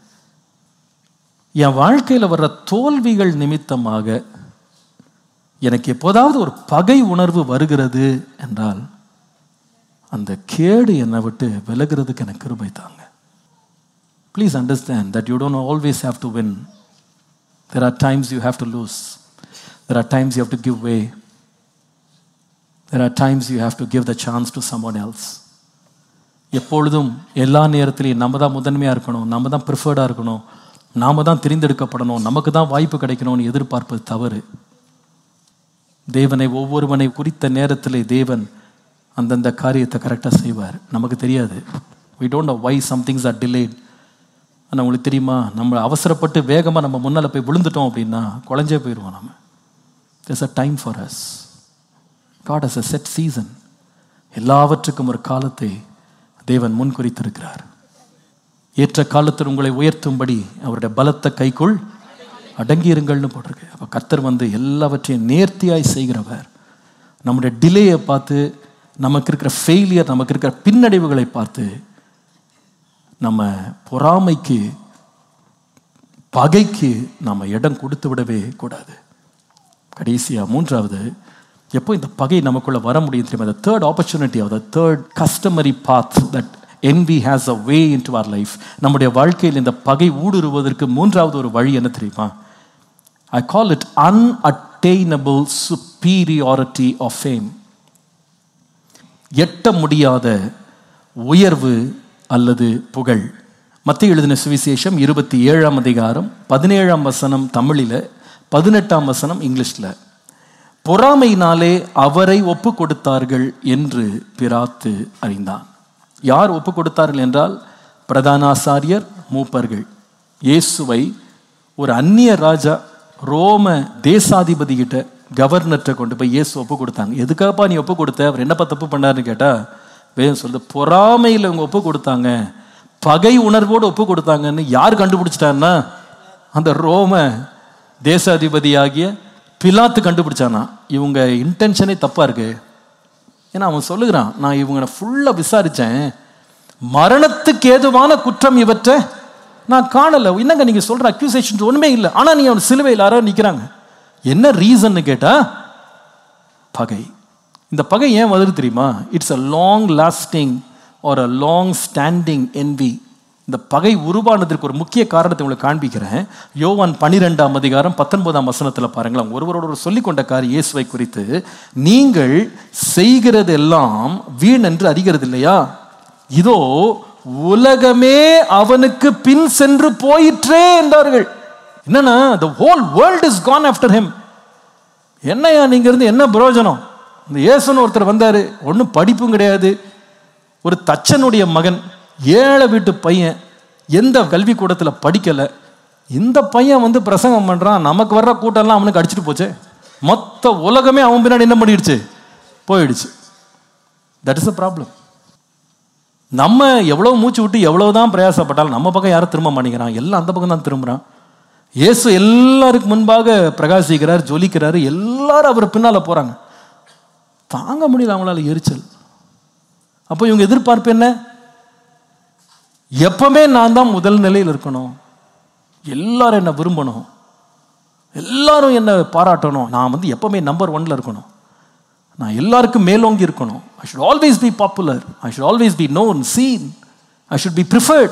என் வாழ்க்கையில் வர்ற தோல்விகள் நிமித்தமாக எனக்கு எப்போதாவது ஒரு பகை உணர்வு வருகிறது என்றால் அந்த கேடு என்னை விட்டு விலகிறதுக்கு எனக்கு கிருபை தாங்க please understand that you don't always have to win there are times you have to lose there are times you have to give way there are times you have to give the chance to someone else எப்பொழுதும் எல்லா நேரத்திலையும் நம்ம தான் முதன்மையாக இருக்கணும் நம்ம தான் ப்ரிஃபர்டாக இருக்கணும் நாம தான் தெரிந்தெடுக்கப்படணும் நமக்கு தான் வாய்ப்பு கிடைக்கணும்னு எதிர்பார்ப்பது தவறு தேவனை ஒவ்வொருவனை குறித்த நேரத்தில் தேவன் அந்தந்த காரியத்தை கரெக்டாக செய்வார் நமக்கு தெரியாது we don't know why some things are delayed ஆனால் உங்களுக்கு தெரியுமா நம்ம அவசரப்பட்டு வேகமாக நம்ம முன்னால் போய் விழுந்துட்டோம் அப்படின்னா குழஞ்சே போயிடுவோம் நம்ம there's a time for us God has a set season எல்லாவற்றுக்கும் ஒரு காலத்தை தேவன் முன் குறித்திருக்கிறார் ஏற்ற காலத்தில் உங்களை உயர்த்தும்படி அவருடைய பலத்த கைக்குள் அடங்கியிருங்கள்னு போட்டிருக்கு அப்போ கர்த்தர் வந்து எல்லாவற்றையும் நேர்த்தியாய் செய்கிறவர் நம்முடைய டிலேயை பார்த்து நமக்கு இருக்கிற ஃபெயிலியர் நமக்கு இருக்கிற பின்னடைவுகளை பார்த்து நம்ம பொறாமைக்கு பகைக்கு நம்ம இடம் கொடுத்து விடவே கூடாது கடைசியா மூன்றாவது எப்போ இந்த பகை நமக்குள்ள வர முடியும் தெரியுமா the third opportunity or the third customary path that envy has a way into our life நம்முடைய வாழ்க்கையில் இந்த பகை ஊடுருவதற்கு மூன்றாவது ஒரு வழி என்ன தெரியுமா I call it unattainable superiority of fame எட்ட முடியாத உயர்வு அல்லது புகழ் மத்திய எழுதின சுவிசேஷம் இருபத்தி ஏழாம் அதிகாரம் பதினேழாம் வசனம் தமிழில் பதினெட்டாம் வசனம் இங்கிலீஷில் பொறாமையினாலே அவரை ஒப்பு கொடுத்தார்கள் என்று பிராத்து அறிந்தான் யார் ஒப்பு கொடுத்தார்கள் என்றால் பிரதானாசாரியர் மூப்பர்கள் இயேசுவை ஒரு அந்நிய ராஜா ரோம தேசாதிபதி கிட்ட கவர்னர்கிட்ட கொண்டு போய் இயேசு ஒப்பு கொடுத்தாங்க எதுக்காப்பா நீ ஒப்பு கொடுத்த அவர் என்னப்பா தப்பு பண்ணாருன்னு கேட்டா வேதம் சொல்லுது பொறாமையில் இவங்க ஒப்பு கொடுத்தாங்க பகை உணர்வோடு ஒப்பு கொடுத்தாங்கன்னு யார் கண்டுபிடிச்சிட்டான்னா அந்த ரோம தேசாதிபதியாகிய பிலாத்து கண்டுபிடிச்சானா இவங்க இன்டென்ஷனே தப்பா இருக்கு ஏன்னா அவன் சொல்லுகிறான் நான் இவங்களை ஃபுல்லாக விசாரித்தேன் மரணத்துக்கு ஏதுவான குற்றம் இவற்றை நான் காணலை என்னங்க நீங்கள் சொல்கிற அக்யூசேஷன் ஒன்றுமே இல்லை ஆனால் நீ அவன் சிலுவையில் யாரோ நிற்கிறாங்க என்ன ரீசன்னு கேட்டா பகை இந்த பகை ஏன் வருது தெரியுமா it's a long lasting or a long standing envy இந்த பகை உருவானதற்கு ஒரு முக்கிய காரணத்தை உங்களுக்கு காண்பிக்கிறேன் யோவான் பனிரெண்டாம் அதிகாரம் பத்தொன்பதாம் வசனத்தில் பாருங்களேன் ஒருவரோட ஒரு சொல்லிக் கொண்ட கார் இயேசுவை குறித்து நீங்கள் செய்கிறது எல்லாம் வீண் என்று அறிகிறது இல்லையா இதோ உலகமே அவனுக்கு பின் சென்று போயிற்றே என்றார்கள் என்னன்னா the whole world is gone after him என்னையா நீங்க இருந்து என்ன பிரயோஜனம் இந்த இயேசுன்னு ஒருத்தர் வந்தாரு ஒன்றும் படிப்பும் கிடையாது ஒரு தச்சனுடைய மகன் ஏழை வீட்டு பையன் எந்த கல்வி கூடத்தில் படிக்கலை இந்த பையன் வந்து பிரசங்கம் பண்ணுறான் நமக்கு வர்ற கூட்டம்லாம் அவனுக்கு அடிச்சுட்டு போச்சே மொத்த உலகமே அவன் பின்னாடி என்ன பண்ணிடுச்சு போயிடுச்சு தட் இஸ் அ ப்ராப்ளம் நம்ம எவ்வளோ மூச்சு விட்டு எவ்வளோ தான் பிரயாசப்பட்டாலும் நம்ம பக்கம் யாரும் திரும்ப மாட்டேங்கிறான் எல்லாம் அந்த பக்கம் தான் திரும்புகிறான் இயேசு எல்லாருக்கும் முன்பாக பிரகாசிக்கிறார் ஜொலிக்கிறாரு எல்லாரும் அவர் பின்னால் போகிறாங்க தாங்க முடியல அவங்களால எரிச்சல் அப்போ இவங்க எதிர்பார்ப்பு என்ன எப்பவுமே நான் தான் முதல் நிலையில் இருக்கணும் எல்லாரும் என்னை விரும்பணும் எல்லாரும் என்னை பாராட்டணும் நான் வந்து எப்பவுமே நம்பர் ஒன்ல இருக்கணும் நான் எல்லாருக்கும் மேலோங்கி இருக்கணும் I should always be popular I should always be known seen I should be preferred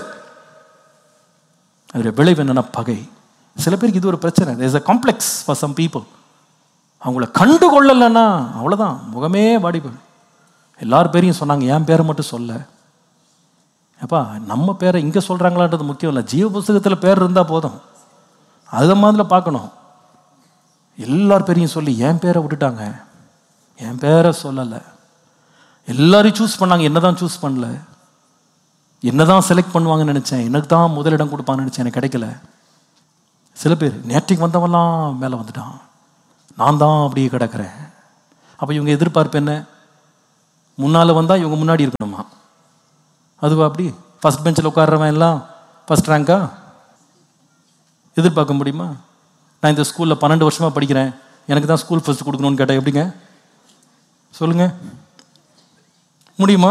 அதோட விளைவு என்னன்னா பகை சில பேருக்கு இது ஒரு பிரச்சனை there's a complex for some people அவங்கள கண்டு கொள்ளலைன்னா அவ்வளோதான் முகமே வாடி போயிடும் எல்லார் பேரையும் சொன்னாங்க என் பேரை மட்டும் சொல்ல ஏப்பா நம்ம பேரை இங்கே சொல்கிறாங்களான்றது முக்கியம் இல்லை ஜீவ புஸ்தகத்தில் பேர் இருந்தால் போதும் அதை மாதிரி பார்க்கணும் எல்லார் பேரையும் சொல்லி என் பேரை விட்டுட்டாங்க என் பேரை சொல்லலை எல்லாரையும் சூஸ் பண்ணாங்க என்ன தான் சூஸ் பண்ணல என்ன தான் செலக்ட் பண்ணுவாங்கன்னு நினச்சேன் எனக்கு தான் முதலிடம் கொடுப்பாங்கன்னு நினச்சேன் எனக்கு கிடைக்கல சில பேர் நேற்றுக்கு வந்தவன்லாம் மேலே வந்துட்டான் நான் தான் அப்படியே கிடக்கிறேன் அப்போ இவங்க எதிர்பார்ப்பு என்ன முன்னால் வந்தால் இவங்க முன்னாடி இருக்கணுமா அதுவா அப்படி ஃபஸ்ட் பெஞ்சில் உட்கார்றவன் எல்லாம் ஃபஸ்ட் ரேங்கா எதிர்பார்க்க முடியுமா நான் இந்த ஸ்கூலில் பன்னெண்டு வருஷமாக படிக்கிறேன் எனக்கு தான் ஸ்கூல் ஃபஸ்ட் கொடுக்கணும்னு கேட்டேன் எப்படிங்க சொல்லுங்க முடியுமா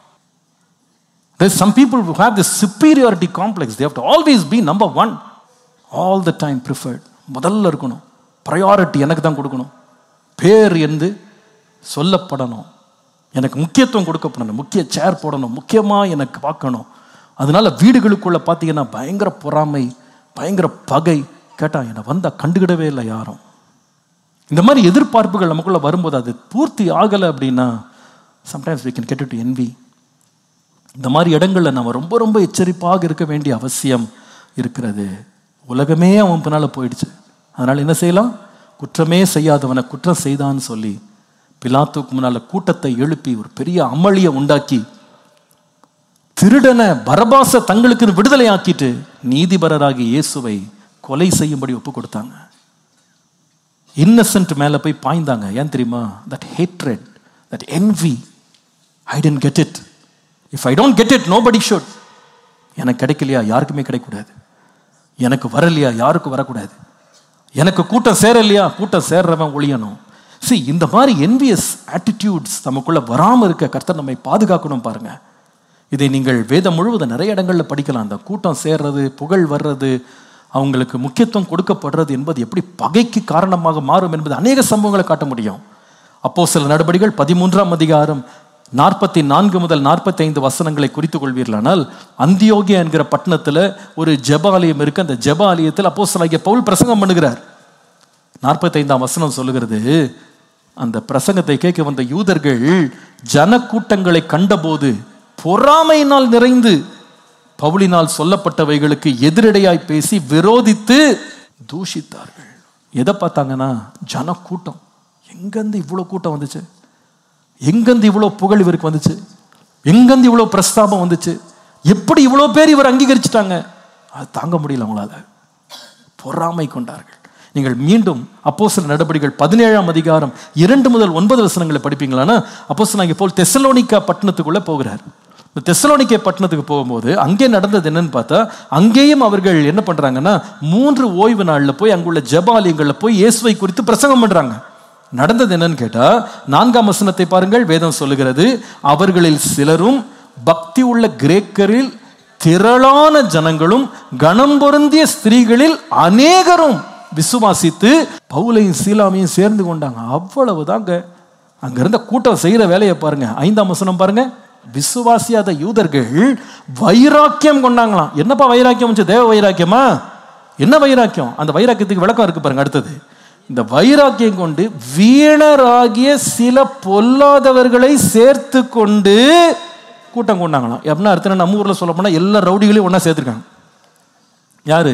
There's some people who have this superiority complex. They have to always be number one. All the time preferred. முதல்ல இருக்கணும் ப்ரையாரிட்டி எனக்கு தான் கொடுக்கணும் பேர் என்று சொல்லப்படணும் எனக்கு முக்கியத்துவம் கொடுக்கப்படணும் முக்கிய சேர் போடணும் முக்கியமாக எனக்கு பார்க்கணும் அதனால வீடுகளுக்குள்ள பார்த்தீங்கன்னா பயங்கர பொறாமை பயங்கர பகை கேட்டா என்னை வந்தா கண்டுக்கிடவே இல்லை யாரும் இந்த மாதிரி எதிர்பார்ப்புகள் நமக்குள்ள வரும்போது அது பூர்த்தி ஆகலை அப்படின்னா sometimes we can get into envy இந்த மாதிரி இடங்கள்ல நம்ம ரொம்ப ரொம்ப எச்சரிப்பாக இருக்க வேண்டிய அவசியம் இருக்கிறது உலகமே அவன் பின்னால போயிடுச்சு அதனால என்ன செய்யலாம் குற்றமே செய்யாதவனை குற்றம் செய்தான்னு சொல்லி பிலாத்துக்கு முன்னால கூட்டத்தை எழுப்பி ஒரு பெரிய அமளியை உண்டாக்கி திருடனை பரபாச தங்களுக்கு விடுதலை ஆக்கிட்டு நீதிபரராகிய இயேசுவை கொலை செய்யும்படி ஒப்பு கொடுத்தாங்க இன்னசென்ட் மேல போய் பாய்ந்தாங்க ஏன் தெரியுமா that hatred that envy I didn't get it if I don't get it nobody should எனக்கு கிடைக்கலையா யாருக்குமே கிடைக்கக்கூடாது எனக்கு வரலையா யாருக்கும் வரக்கூடாது எனக்கு கூட்டம் சேரலையா கூட்டம் சேர்றவன் ஒழியணும் see இந்த மாதிரி என்வியஸ் ஆட்டிடியூட்ஸ் நமக்குள்ள வராம இருக்க கர்த்தர் நம்மை பாதுகாக்கணும் பாருங்க இதை நீங்கள் வேதம் முழுவதும் நிறைய இடங்கள்ல படிக்கலாம் அந்த கூட்டம் சேர்றது புகழ் வர்றது அவங்களுக்கு முக்கியத்துவம் கொடுக்கப்படுறது என்பது எப்படி பகைக்கு காரணமாக மாறும் என்பது அநேக சம்பவங்களை காட்ட முடியும் அப்போ சில நடவடிக்கைகள் பதிமூன்றாம் அதிகாரம் நாற்பத்தி நான்கு முதல் நாற்பத்தி ஐந்து வசனங்களை குறித்துக் கொள்வீர்களானால் அந்தியோகியா என்கிற பட்டணத்துல ஒரு ஜெப ஆலயம் இருக்கு அந்த ஜெப ஆலயத்தில் அப்போ பவுல் பிரசங்கம் பண்ணுகிறார் நாற்பத்தைந்தாம் வசனம் சொல்லுகிறது அந்த பிரசங்கத்தை கேட்க வந்த யூதர்கள் ஜனக்கூட்டங்களை கண்டபோது பொறாமையினால் நிறைந்து பவுலினால் சொல்லப்பட்டவைகளுக்கு எதிரடையாய் பேசி விரோதித்து தூஷித்தார்கள் எதை பார்த்தாங்கன்னா ஜனக்கூட்டம் எங்கேருந்து இவ்வளோ கூட்டம் வந்துச்சு எங்கேருந்து இவ்வளோ புகழ் இவருக்கு வந்துச்சு எங்கேருந்து இவ்வளோ பிரஸ்தாபம் வந்துச்சு எப்படி இவ்வளோ பேர் இவர் அங்கீகரிச்சிட்டாங்க அது தாங்க முடியல அவங்களால பொறாமை கொண்டார்கள் நீங்கள் மீண்டும் அப்போஸ்தலர் நடபடிகள் பதினேழாம் அதிகாரம் இரண்டு முதல் ஒன்பது வசனங்களை படிப்பீங்களான்னா அப்போஸ்தலனாகிய போல் தெசலோனிக்கா பட்டணத்துக்குள்ள போகிறார் இந்த தெசலோனிக்கே பட்டணத்துக்கு போகும்போது அங்கே நடந்தது என்னன்னு பார்த்தா அங்கேயும் அவர்கள் என்ன பண்றாங்கன்னா மூன்று ஓய்வு நாள்ல போய் அங்குள்ள ஜபாலயங்கள்ல போய் இயேசுவை குறித்து பிரசங்கம் பண்றாங்க நடந்தது என்னன்னு கேட்டா நான்காம் வசனத்தை பாருங்கள் வேதம் சொல்லுகிறது அவர்களில் சிலரும் பக்தி உள்ள கிரேக்கரில் திரளான ஜனங்களும் கணம் பொருந்திய ஸ்திரீகளில் அநேகரும் விசுவாசித்து பவுலையும் சீலாமையும் சேர்ந்து கொண்டாங்க அவ்வளவுதாங்க அங்க இருந்த கூட்டம் செய்யற வேலையை பாருங்க ஐந்தாம் வசனம் பாருங்க விசுவாசியாத யூதர்கள் வைராக்கியம் கொண்டாங்களாம் என்னப்பா வைராக்கியம் வந்துச்சு தேவ வைராக்கியமா என்ன வைராக்கியம் அந்த வைராக்கியத்துக்கு விளக்கம் இருக்கு பாருங்க அடுத்தது இந்த வைராக்கியம் கொண்டு வீணராகிய சில பொல்லாதவர்களை சேர்த்து கொண்டு கூட்டம் கொண்டாங்களாம் எப்படின்னா அர்த்தம் நம்ம ஊர்ல சொல்ல போனா எல்லா ரவுடிகளையும் ஒண்ணா சேர்த்துருக்காங்க யாரு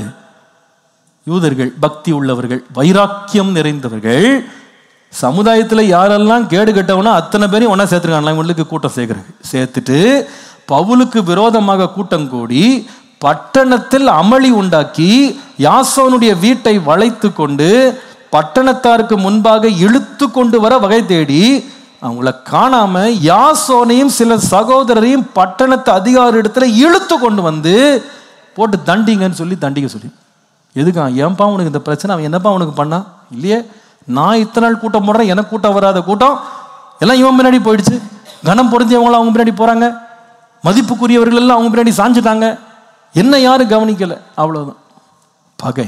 யூதர்கள் பக்தி உள்ளவர்கள் வைராக்கியம் நிறைந்தவர்கள் சமுதாயத்துல யாரெல்லாம் கேடு கட்டவனோ அத்தனை பேரையும் ஒண்ணா சேர்த்துருக்காங்களா இவங்களுக்கு கூட்டம் சேர்க்கிறது சேர்த்துட்டு பவுலுக்கு விரோதமாக கூட்டம் கூடி பட்டணத்தில் அமளி உண்டாக்கி யாசோனுடைய வீட்டை வளைத்து கொண்டு பட்டணத்தாருக்கு முன்பாக இழுத்து கொண்டு வர வகை தேடி அவங்கள காணாம யாசோனையும் சில சகோதரரையும் பட்டணத்து அதிகாரி இடத்துல இழுத்து கொண்டு வந்து போட்டு தண்டிங்கன்னு சொல்லி தண்டிக்க சொல்லி எதுக்கா ஏன்பா உனக்கு இந்த பிரச்சனை அவன் என்னப்பா உனக்கு பண்ணா இல்லையே நான் இத்தனை நாள் கூட்டம் போடுறேன் எனக்கு கூட்டம் வராத கூட்டம் எல்லாம் இவன் முன்னாடி போயிடுச்சு கனம் பொருந்தியவங்களாம் அவங்க முன்னாடி போறாங்க மதிப்புக்குரியவர்கள் எல்லாம் அவங்க பின்னாடி சாஞ்சிட்டாங்க என்ன யாரும் கவனிக்கல அவ்வளவுதான் பகை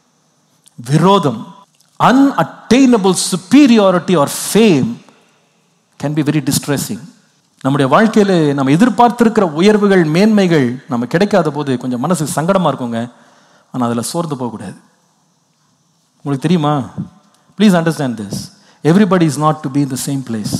விரோதம் unattainable superiority or fame can be very distressing நம்முடைய வாழ்க்கையில நம்ம எதிர்பார்த்திருக்கிற உயர்வுகள் மேன்மைகள் நம்ம கிடைக்காத போது கொஞ்சம் மனசு சங்கடமா இருக்குங்க ஆனா அதுல சோர்ந்து போகக்கூடாது உங்களுக்கு தெரியுமா please understand this everybody is not to be in the same place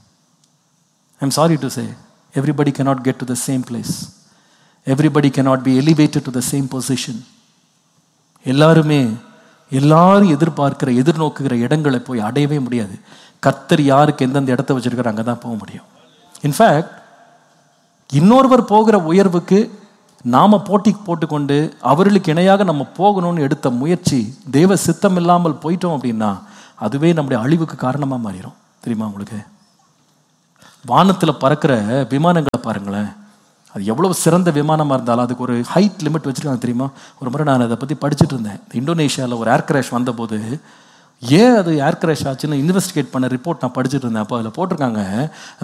I'm sorry to say everybody cannot get to the same place everybody cannot be elevated to the same position எல்லாருமே எல்லாரும் எதிர்பார்க்கிற எதிர்நோக்குகிற இடங்களை போய் அடையவே முடியாது கர்த்தர் யாருக்கு எந்தெந்த இடத்த வச்சிருக்காரு அங்கே தான் போக முடியும் இன்ஃபேக்ட் இன்னொருவர் போகிற உயர்வுக்கு நாம போட்டி போட்டுக்கொண்டு அவர்களுக்கு இணையாக நம்ம போகணும்னு எடுத்த முயற்சி தேவ சித்தம் இல்லாமல் போயிட்டோம் அப்படின்னா அதுவே நம்முடைய அழிவுக்கு காரணமா மாறிடும் தெரியுமா உங்களுக்கு வானத்துல பறக்கிற விமானங்களை பாருங்களேன் அது எவ்வளவு சிறந்த விமானமா இருந்தாலும் அதுக்கு ஒரு ஹைட் லிமிட் வச்சிருக்காங்க தெரியுமா ஒரு முறை நான் அதை பத்தி படிச்சுட்டு இருந்தேன் இந்தோனேஷியாவில் ஒரு ஏர் கிராஷ் வந்தபோது ஏன் அது ஏர் கிராஷ் ஆச்சுன்னு இன்வெஸ்டிகேட் பண்ண ரிப்போர்ட் நான் படிச்சுட்டு இருந்தேன் அப்போ அதில் போட்டிருக்காங்க